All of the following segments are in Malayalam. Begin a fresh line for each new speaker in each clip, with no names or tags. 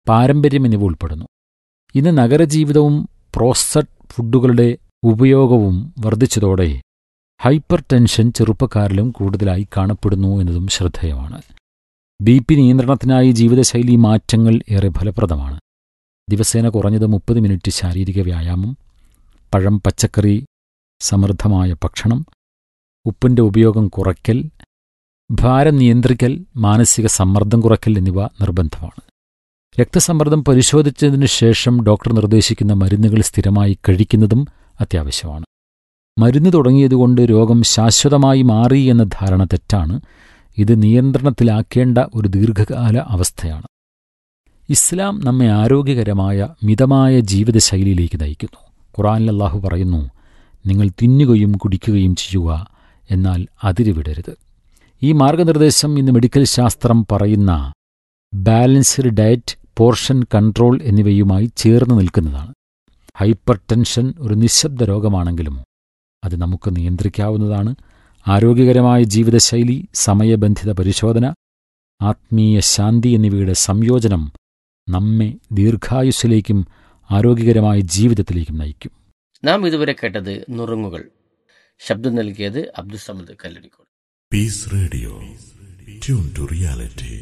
പാരമ്പര്യം എന്നിവ ഉൾപ്പെടുന്നു ഇന്ന് നഗരജീവിതവും പ്രോസസ്ഡ് ഫുഡുകളുടെ ഉപയോഗവും വർദ്ധിച്ചതോടെ ഹൈപ്പർ ടെൻഷൻ ചെറുപ്പക്കാരിലും കൂടുതലായി കാണപ്പെടുന്നു എന്നതും ശ്രദ്ധേയമാണ് ബി പി നിയന്ത്രണത്തിനായി ജീവിതശൈലി മാറ്റങ്ങൾ ഏറെ ഫലപ്രദമാണ് ദിവസേന കുറഞ്ഞത് മുപ്പത് മിനിറ്റ് ശാരീരിക വ്യായാമം പഴം പച്ചക്കറി സമൃദ്ധമായ ഭക്ഷണം ഉപ്പിൻ്റെ ഉപയോഗം കുറയ്ക്കൽ ഭാരം നിയന്ത്രിക്കൽ മാനസിക സമ്മർദ്ദം കുറയ്ക്കൽ എന്നിവ നിർബന്ധമാണ് രക്തസമ്മർദ്ദം പരിശോധിച്ചതിനു ശേഷം ഡോക്ടർ നിർദ്ദേശിക്കുന്ന മരുന്നുകൾ സ്ഥിരമായി കഴിക്കുന്നതും അത്യാവശ്യമാണ് മരുന്ന് തുടങ്ങിയതുകൊണ്ട് രോഗം ശാശ്വതമായി മാറി എന്ന ധാരണ തെറ്റാണ് ഇത് നിയന്ത്രണത്തിലാക്കേണ്ട ഒരു ദീർഘകാല അവസ്ഥയാണ് ഇസ്ലാം നമ്മെ ആരോഗ്യകരമായ മിതമായ ജീവിതശൈലിയിലേക്ക് നയിക്കുന്നു ഖുറാനിൽ അള്ളാഹു പറയുന്നു നിങ്ങൾ തിന്നുകയും കുടിക്കുകയും ചെയ്യുക എന്നാൽ അതിരുവിടരുത് ഈ മാർഗനിർദ്ദേശം ഇന്ന് മെഡിക്കൽ ശാസ്ത്രം പറയുന്ന ബാലൻസ്ഡ് ഡയറ്റ് പോർഷൻ കൺട്രോൾ എന്നിവയുമായി ചേർന്ന് നിൽക്കുന്നതാണ് ഹൈപ്പർ ടെൻഷൻ ഒരു നിശബ്ദ രോഗമാണെങ്കിലും അത് നമുക്ക് നിയന്ത്രിക്കാവുന്നതാണ് ആരോഗ്യകരമായ ജീവിതശൈലി സമയബന്ധിത പരിശോധന ആത്മീയ ശാന്തി എന്നിവയുടെ സംയോജനം നമ്മെ ദീർഘായുസ്സിലേക്കും ആരോഗ്യകരമായ ജീവിതത്തിലേക്കും നയിക്കും
നാം ഇതുവരെ കേട്ടത് നുറുങ്ങുകൾ ശബ്ദം നൽകിയത് Abdussamad Kalladikode
Peace Radio. Tune to reality.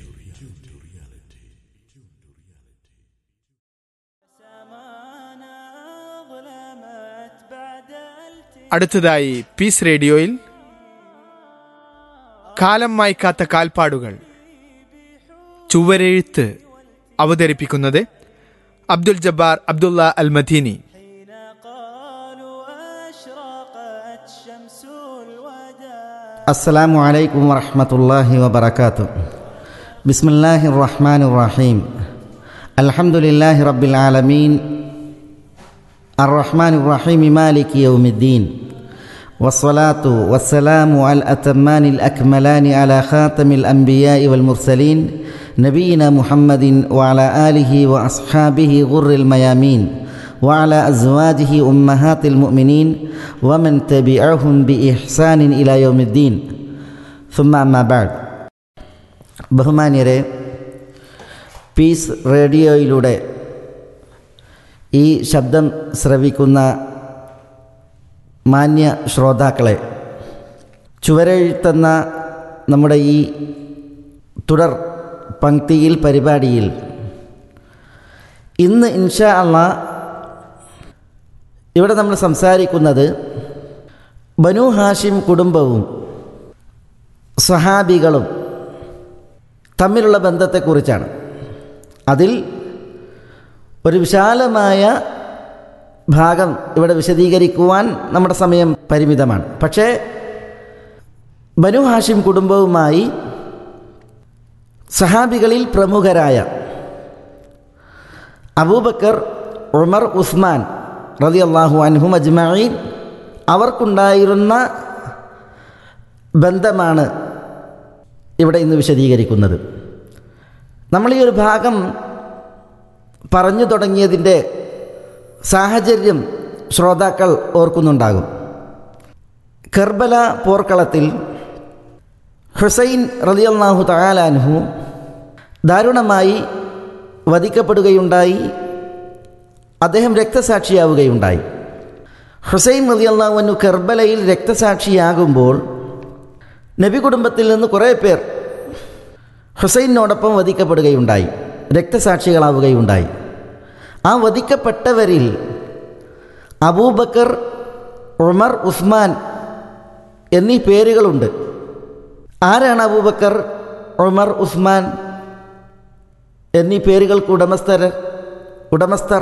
അടുത്തതായി പീസ് റേഡിയോയിൽ കാലം മായ്ക്കാത്ത കാൽപ്പാടുകൾ ചുവരെഴുത്ത് അവതരിപ്പിക്കുന്നത് അബ്ദുൽ ജബ്ബാർ അബ്ദുള്ള അൽ മദീനി
السلام عليكم ورحمة الله وبركاته بسم الله الرحمن الرحيم الحمد لله رب العالمين الرحمن الرحيم مالك يوم الدين والصلاة والسلام على الأتمان الأكملان على خاتم الأنبياء والمرسلين نبينا محمد وعلى آله وأصحابه غر الميامين وعلى أزواجه أمهات المؤمنين ومن تبعهم بإحسان إلى يوم الدين ثم أما بعد ബഹുമാന്യരെ പീസ് റേഡിയോയിലൂടെ ഈ ശബ്ദം ശ്രവിക്കുന്ന മാന്യ ശ്രോതാക്കളെ ചുവരെഴുത്തുന്ന നമ്മുടെ ഈ തുടർ പങ്ക്തിയിൽ പരിപാടിയിൽ ഇന്ന് ഇൻഷാ അള്ളാ ഇവിടെ നമ്മൾ സംസാരിക്കുന്നത് ബനു ഹാഷിം കുടുംബവും സഹാബികളും തമ്മിലുള്ള ബന്ധത്തെക്കുറിച്ചാണ് അതിൽ ഒരു വിശാലമായ ഭാഗം ഇവിടെ വിശദീകരിക്കുവാൻ നമ്മുടെ സമയം പരിമിതമാണ് പക്ഷേ ബനു ഹാഷിം കുടുംബവുമായി സഹാബികളിൽ പ്രമുഖരായ അബൂബക്കർ ഉമർ ഉസ്മാൻ റതി അള്ളാഹു അൻഹും അജ്മീൻ അവർക്കുണ്ടായിരുന്ന ബന്ധമാണ് ഇവിടെ ഇന്ന് വിശദീകരിക്കുന്നത് നമ്മൾ ഈ ഒരു ഭാഗം പറഞ്ഞു തുടങ്ങിയതിൻ്റെ സാഹചര്യം ശ്രോതാക്കൾ ഓർക്കുന്നുണ്ടാകും കർബല പോർക്കളത്തിൽ ഹുസൈൻ റലിയല്ലാഹു തയാലാൻഹു ദാരുണമായി വധിക്കപ്പെടുകയുണ്ടായി അദ്ദേഹം രക്തസാക്ഷിയാവുകയുണ്ടായി ഹുസൈൻ റലിയല്ലാഹുവിനു കർബലയിൽ രക്തസാക്ഷിയാകുമ്പോൾ നബി കുടുംബത്തിൽ നിന്ന് കുറേ പേർ ഹുസൈനോടൊപ്പം വധിക്കപ്പെടുകയുണ്ടായി രക്തസാക്ഷികളാവുകയുണ്ടായി ആ വധിക്കപ്പെട്ടവരിൽ അബൂബക്കർ ഉമർ ഉസ്മാൻ എന്നീ പേരുകളുണ്ട് ആരാണ് അബൂബക്കർ ഉമർ ഉസ്മാൻ എന്നീ പേരുകൾക്ക് ഉടമസ്ഥർ ഉടമസ്ഥർ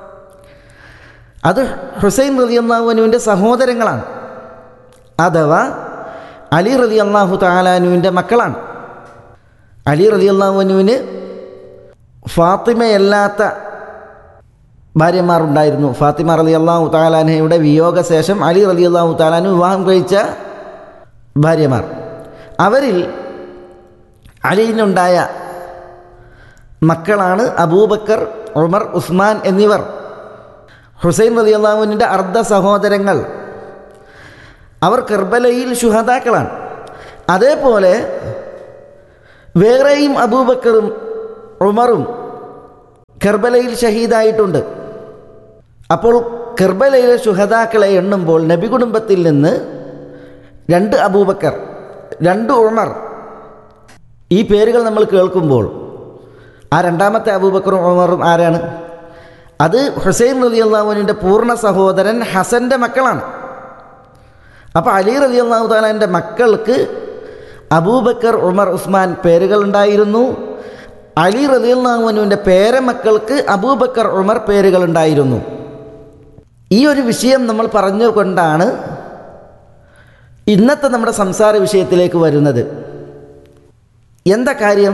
അത് ഹുസൈൻ റലി അള്ളാഹുനുവിൻ്റെ സഹോദരങ്ങളാണ് അഥവാ അലി റലി അള്ളാഹു താലാനുവിൻ്റെ മക്കളാണ് അലി റലി അള്ളാഹുനുവിന് ഫാത്തിമയല്ലാത്ത ഭാര്യമാരുണ്ടായിരുന്നു ഫാത്തിമ റലി അള്ളാഹു താലാനയുടെ വിയോഗശേഷം അലി റലി അള്ളാഹു താലാനു വിവാഹം കഴിച്ച ഭാര്യമാർ അവരിൽ അലിയിനുണ്ടായ മക്കളാണ് അബൂബക്കർ ഉമർ ഉസ്മാൻ എന്നിവർ ഹുസൈൻ റലി അള്ളാഹുവിൻ്റെ അർദ്ധ സഹോദരങ്ങൾ അവർ കർബലയിൽ ശുഹതാക്കളാണ് അതേപോലെ വേറെയും അബൂബക്കറും ഉമറും കെർബലയിൽ ഷഹീദായിട്ടുണ്ട് അപ്പോൾ കെർബലയിലെ ശുഹദാക്കളെ എണ്ണുമ്പോൾ നബി കുടുംബത്തിൽ നിന്ന് രണ്ട് അബൂബക്കർ രണ്ട് ഉമർ ഈ പേരുകൾ നമ്മൾ കേൾക്കുമ്പോൾ ആ രണ്ടാമത്തെ അബൂബക്കറും ഉമറും ആരാണ് അത് ഹുസൈൻ റലി അള്ളാഹുവിൻ്റെ പൂർണ്ണ സഹോദരൻ ഹസൻ്റെ മക്കളാണ് അപ്പോൾ അലി റലി അള്ളാഹു താലാൻ്റെ മക്കൾക്ക് അബൂബക്കർ ഉമർ ഉസ്മാൻ പേരുകളുണ്ടായിരുന്നു അലി റലി അള്ളാഹുവിൻ്റെ പേരമക്കൾക്ക് അബൂബക്കർ ഉമർ പേരുകളുണ്ടായിരുന്നു ഈ ഒരു വിഷയം നമ്മൾ പറഞ്ഞുകൊണ്ടാണ് ഇന്നത്തെ നമ്മുടെ സംസാര വിഷയത്തിലേക്ക് വരുന്നത് എന്താ കാര്യം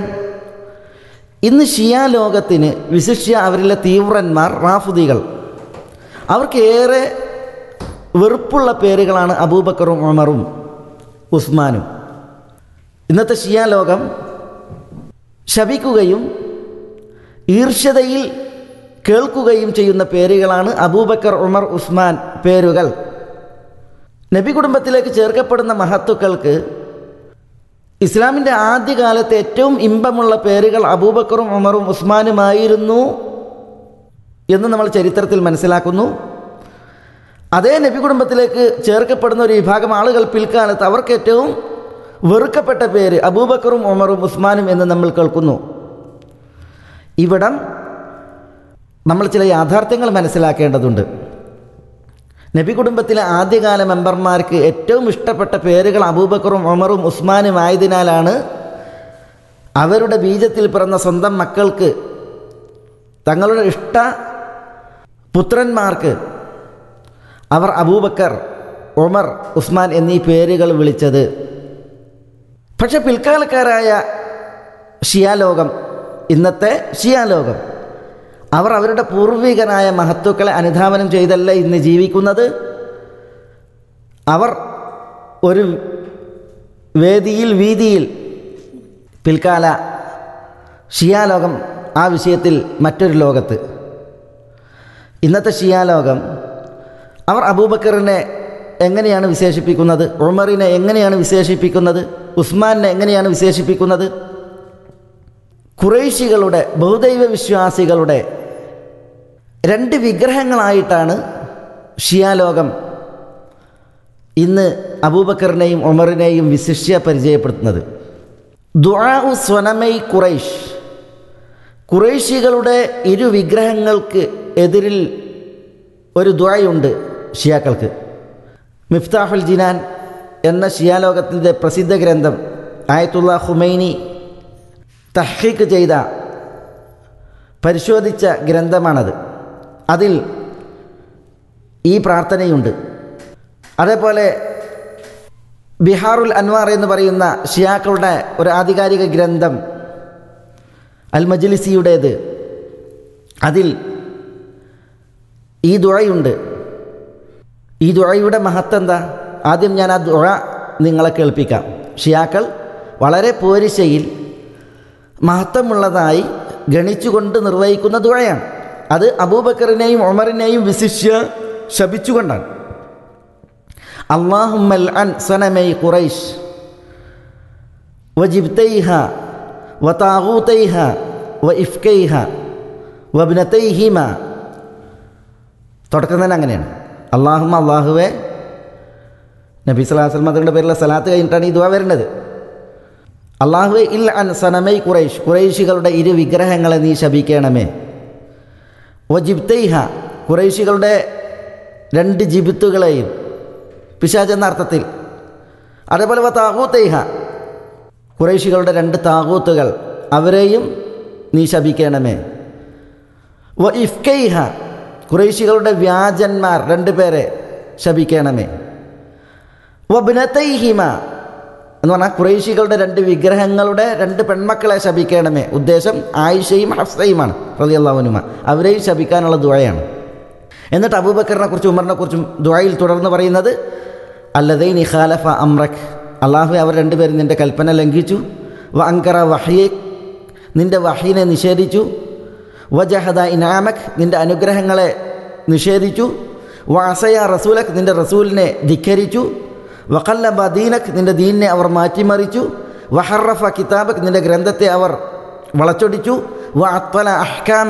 ഇന്ന് ഷിയ ലോകത്തിന് വിശിഷ്യ അവരിലെ തീവ്രന്മാർ റാഫുദികൾ അവർക്ക് ഏറെ വെറുപ്പുള്ള പേരുകളാണ് അബൂബക്കറും ഉമറും ഉസ്മാനും ഇന്നത്തെ ഷിയ ലോകം ശപിക്കുകയും ഈർഷ്യതയിൽ കേൾക്കുകയും ചെയ്യുന്ന പേരുകളാണ് അബൂബക്കർ ഉമർ ഉസ്മാൻ പേരുകൾ നബി കുടുംബത്തിലേക്ക് ചേർക്കപ്പെടുന്ന മഹത്തുക്കൾക്ക് ഇസ്ലാമിൻ്റെ ആദ്യകാലത്തെ ഏറ്റവും ഇമ്പമുള്ള പേരുകൾ അബൂബക്കറും ഉമറും ഉസ്മാനുമായിരുന്നു എന്ന് നമ്മൾ ചരിത്രത്തിൽ മനസ്സിലാക്കുന്നു അതേ നബി കുടുംബത്തിലേക്ക് ചേർക്കപ്പെടുന്ന ഒരു വിഭാഗം ആളുകൾ പിൽക്കാലത്ത് അവർക്ക് ഏറ്റവും വെറുക്കപ്പെട്ട പേര് അബൂബക്കറും ഉമറും ഉസ്മാനും എന്ന് നമ്മൾ കേൾക്കുന്നു ഇവിടം നമ്മൾ ചില യാഥാർത്ഥ്യങ്ങൾ മനസ്സിലാക്കേണ്ടതുണ്ട് നബി കുടുംബത്തിലെ ആദ്യകാല മെമ്പർമാർക്ക് ഏറ്റവും ഇഷ്ടപ്പെട്ട പേരുകൾ അബൂബക്കറും ഉമറും ഉസ്മാനും ആയതിനാലാണ് അവരുടെ ബീജത്തിൽ പിറന്ന സ്വന്തം മക്കൾക്ക് തങ്ങളുടെ ഇഷ്ട പുത്രന്മാർക്ക് അവർ അബൂബക്കർ ഉമർ ഉസ്മാൻ എന്നീ പേരുകൾ വിളിച്ചത് പക്ഷെ പിൽക്കാലക്കാരായ ഷിയാലോകം ഇന്നത്തെ ഷിയാലോകം അവർ അവരുടെ പൂർവികനായ മഹത്വക്കളെ അനുധാവനം ചെയ്തല്ല ഇന്ന് ജീവിക്കുന്നത് അവർ ഒരു വേദിയിൽ വീതിയിൽ പിൽക്കാല ഷിയാലോകം ആ വിഷയത്തിൽ മറ്റൊരു ലോകത്ത് ഇന്നത്തെ ഷിയാലോകം അവർ അബൂബക്കറിനെ എങ്ങനെയാണ് വിശേഷിപ്പിക്കുന്നത് ഉമറിനെ എങ്ങനെയാണ് വിശേഷിപ്പിക്കുന്നത് ഉസ്മാനെ എങ്ങനെയാണ് വിശേഷിപ്പിക്കുന്നത് കുറേശികളുടെ ബഹുദൈവ വിശ്വാസികളുടെ രണ്ട് വിഗ്രഹങ്ങളായിട്ടാണ് ഷിയാലോകം ഇന്ന് അബൂബക്കറിനെയും ഉമറിനെയും വിശിഷ്യ പരിചയപ്പെടുത്തുന്നത് ദുആഉ സ്വനമൈ കുറൈഷ് കുറേശികളുടെ ഇരു വിഗ്രഹങ്ങൾക്ക് എതിരിൽ ഒരു ദുആയുണ്ട് ഷിയാക്കൾക്ക് മിഫ്താഹുൽ ജിനാൻ എന്ന ഷിയാലോകത്തിൻ്റെ പ്രസിദ്ധ ഗ്രന്ഥം ആയത്തുള്ള ഹുമൈനി തഹ്ഖീക്ക് ചെയ്ത പരിശോധിച്ച ഗ്രന്ഥമാണത് അതിൽ ഈ പ്രാർത്ഥനയുണ്ട് അതേപോലെ ബിഹാറുൽ അൻവാർ എന്ന് പറയുന്ന ഷിയാക്കളുടെ ഒരു ആധികാരിക ഗ്രന്ഥം അൽ മജ്ലിസിയുടേത് അതിൽ ഈ ദുഴയുണ്ട് ഈ ദുഴയുടെ മഹത്വം എന്താ ആദ്യം ഞാൻ ആ ദുഴ നിങ്ങളെ കേൾപ്പിക്കാം ഷിയാക്കൾ വളരെ പോരിശയിൽ മഹത്വമുള്ളതായി ഗണിച്ചുകൊണ്ട് നിർവഹിക്കുന്ന ദുഴയാണ് അത് അബൂബക്കറിനെയും ഉമറിനെയും വിശിഷ്യ ശപിച്ചുകൊണ്ടാണ് അള്ളാഹുമ്മൽ അൻ സനമൈ ഖുറൈഷ് വജിബ്തൈഹ വതാഗൂതൈഹ വ ഇഫ്കൈഹ വബ്നതൈഹിമ തുടക്കം തന്നെ അങ്ങനെയാണ് അള്ളാഹുമ്മ അള്ളാഹുവെ നബി സ്വലാസ്ലം അതിൻ്റെ പേരിലുള്ള സലാത്ത് കഴിഞ്ഞിട്ടാണ് ഈ ദുവ വരുന്നത് അള്ളാഹുവെ ഇൽ അൻ സനമൈ ഖുറൈഷ് ഖുറൈശികളുടെ ഇരു വിഗ്രഹങ്ങളെ നീ ശപിക്കണമേ ഒ ജിബ്തൈഹ ഖുറൈശികളുടെ രണ്ട് ജിബിത്തുകളെയും പിശാജ് എന്ന അർത്ഥത്തിൽ അതേപോലെ വ താകൂത്തൈഹ ഖുറൈശികളുടെ രണ്ട് താകൂത്തുകൾ അവരെയും നീ ശപിക്കണമേ വ ഇഫ്കൈഹ ഖുറൈശികളുടെ വ്യാജന്മാർ രണ്ട് പേരെ ശപിക്കണമേ വബ്നതൈഹിമ എന്ന് പറഞ്ഞാൽ കുറേശികളുടെ രണ്ട് വിഗ്രഹങ്ങളുടെ രണ്ട് പെൺമക്കളെ ശപിക്കണമേ ഉദ്ദേശം ആയിഷയും ഹഫ്സയുമാണ് റലിയല്ലാവുനുമ അവരെയും ശപിക്കാനുള്ള ദുഴയാണ് എന്നിട്ട് അബൂബക്കറിനെ കുറിച്ചും ഉമറിനെ കുറിച്ചും ദുഴയിൽ തുടർന്ന് പറയുന്നത് അല്ലതൈ നിഖാലഫ അമ്രഖ് അള്ളാഹു അവർ രണ്ടുപേരും നിൻ്റെ കൽപ്പന ലംഘിച്ചു വ അങ്കറ വഹിയെ നിൻ്റെ വഹീനെ നിഷേധിച്ചു വജഹദ ഇനാമക് നിൻ്റെ അനുഗ്രഹങ്ങളെ നിഷേധിച്ചു വാസയ റസൂലക് നിൻ്റെ റസൂലിനെ ധിക്കരിച്ചു വഖല്ലബ ദീനക് നിൻ്റെ ദീനിനെ അവർ മാറ്റിമറിച്ചു വഹറഫ കിതാബക് നിൻ്റെ ഗ്രന്ഥത്തെ അവർ വളച്ചൊടിച്ചു വ അത്വല അഹ്കാമക്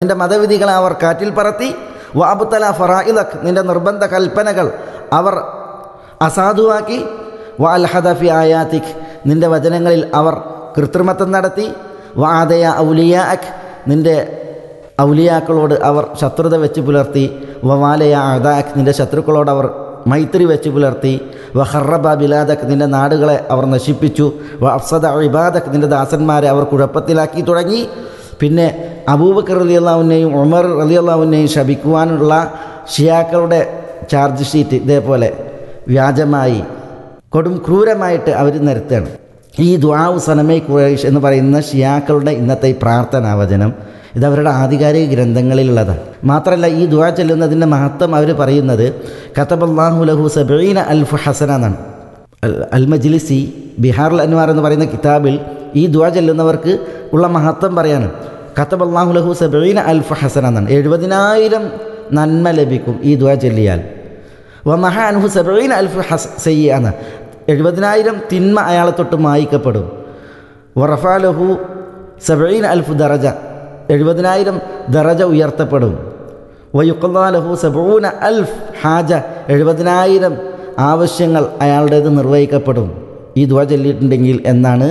നിന്റെ മതവിധികളെ അവർ കാറ്റിൽ പറത്തി വാബുത്തല ഫറായിലക് നിന്റെ നിർബന്ധ കൽപ്പനകൾ അവർ അസാധുവാക്കി വ അൽഹദഫി ആയാത്തിക് നിന്റെ വചനങ്ങളിൽ അവർ കൃത്രിമത്വം നടത്തി വാദയ ഔലിയാഖ് നിന്റെ ഔലിയാക്കളോട് അവർ ശത്രുത വെച്ച് പുലർത്തി വവാലയ അദാഖ് നിന്റെ ശത്രുക്കളോട് അവർ മൈത്രി വെച്ച് പുലർത്തി വ ഹറബ ബിലാദക് നിന്റെ നാടുകളെ അവർ നശിപ്പിച്ചു വ അഫ്സദ ഇബാദക് നിന്റെ ദാസന്മാരെ അവർ കുഴപ്പത്തിലാക്കി തുടങ്ങി പിന്നെ അബൂബക്കർ റലി അള്ളാഹുവിനെയും ഉമർ റലി അള്ളാഹുവിനെയും ശപിക്കുവാനുള്ള ഷിയാക്കളുടെ ചാർജ് ഷീറ്റ് ഇതേപോലെ വ്യാജമായി കൊടും ക്രൂരമായിട്ട് അവർ നിരത്തുകയാണ് ഈ ദ്വാവ് സനമൈ ഖുറൈഷ് എന്ന് പറയുന്ന ഷിയാക്കളുടെ ഇന്നത്തെ ഈ പ്രാർത്ഥനാ വചനം ഇത് അവരുടെ ആധികാരിക ഗ്രന്ഥങ്ങളിലുള്ളതാണ് മാത്രമല്ല ഈ ദ്വാ ചെല്ലുന്നതിൻ്റെ മഹത്വം അവർ പറയുന്നത് കത്തബല്ലാഹു ലഹു സബീന അൽഫ് ഹസന എന്നാണ് അൽ- അൽ മജ്ലിസി ബിഹാറുൽ അൻവാർ എന്ന് പറയുന്ന കിതാബിൽ ഈ ദ്വാ ചെല്ലുന്നവർക്ക് ഉള്ള മഹത്വം പറയാണ് കത്തബല്ലാഹു ലഹു സബീന അൽഫ് ഹസന എന്നാണ് എഴുപതിനായിരം നന്മ ലഭിക്കും ഈ ദ്വാ ചൊല്ലിയാൽ വമഹ അൻഹു സബീന അൽഫ് ഹസ് സയ്യാണ് എഴുപതിനായിരം തിന്മ അയാളെ തൊട്ട് മായിക്കപ്പെടും വറഫാലഹു സബീൻ അൽഫ് ദറജ എഴുപതിനായിരം ദറജ ഉയർത്തപ്പെടും വയുക്കല്ലാലഹു സബൂന അൽഫ് ഹാജ എഴുപതിനായിരം ആവശ്യങ്ങൾ അയാളുടേത് നിർവഹിക്കപ്പെടും ഈ ദുവ ചൊല്ലിയിട്ടുണ്ടെങ്കിൽ എന്നാണ്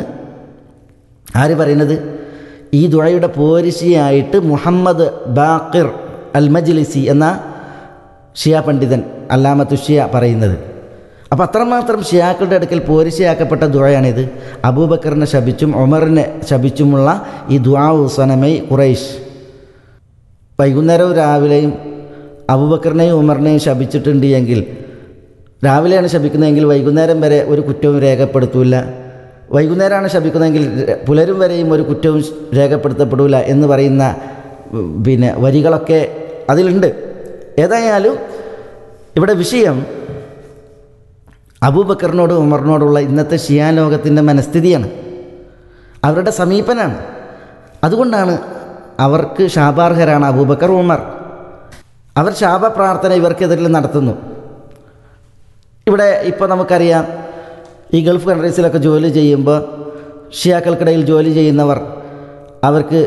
ആര് പറയുന്നത് ഈ ദുഴയുടെ പോരിശിയായിട്ട് മുഹമ്മദ് ബാക്കിർ അൽ മജ്ലിസി എന്ന ഷിയ പണ്ഡിതൻ അല്ലാമത്തു ഷിയ പറയുന്നത് അപ്പോൾ അത്രമാത്രം ഷിയാക്കളുടെ അടുക്കൽ പോരിശയാക്കപ്പെട്ട ദുഴയാണിത് അബൂബക്കറിനെ ശപിച്ചും ഉമറിനെ ശപിച്ചുമുള്ള ഈ ദുആഉ സനമൈ ഖുറൈഷ് വൈകുന്നേരവും രാവിലെയും അബൂബക്കറിനെയും ഉമറിനെയും ശപിച്ചിട്ടുണ്ട് എങ്കിൽ രാവിലെയാണ് ശപിക്കുന്നതെങ്കിൽ വൈകുന്നേരം വരെ ഒരു കുറ്റവും രേഖപ്പെടുത്തൂല വൈകുന്നേരമാണ് ശപിക്കുന്നതെങ്കിൽ പുലരും വരെയും ഒരു കുറ്റവും രേഖപ്പെടുത്തപ്പെടില്ല എന്ന് പറയുന്ന ഉം, പിന്നെ വരികളൊക്കെ അതിലുണ്ട് ഏതായാലും ഇവിടെ വിഷയം അബൂബക്കറിനോട് ഉമറിനോടുള്ള ഇന്നത്തെ ഷിയാ ലോകത്തിൻ്റെ മനസ്ഥിതിയാണ് അവരുടെ സമീപനാണ് അതുകൊണ്ടാണ് അവർക്ക് ശാപാർഹരാണ് അബൂബക്കർ ഉമർ അവർ ശാപ പ്രാർത്ഥന ഇവർക്കെതിരിൽ നടത്തുന്നു ഇവിടെ ഇപ്പോൾ നമുക്കറിയാം ഈ ഗൾഫ് കൺട്രീസിലൊക്കെ ജോലി ചെയ്യുമ്പോൾ ഷിയാക്കൾക്കിടയിൽ ജോലി ചെയ്യുന്നവർ അവർക്ക്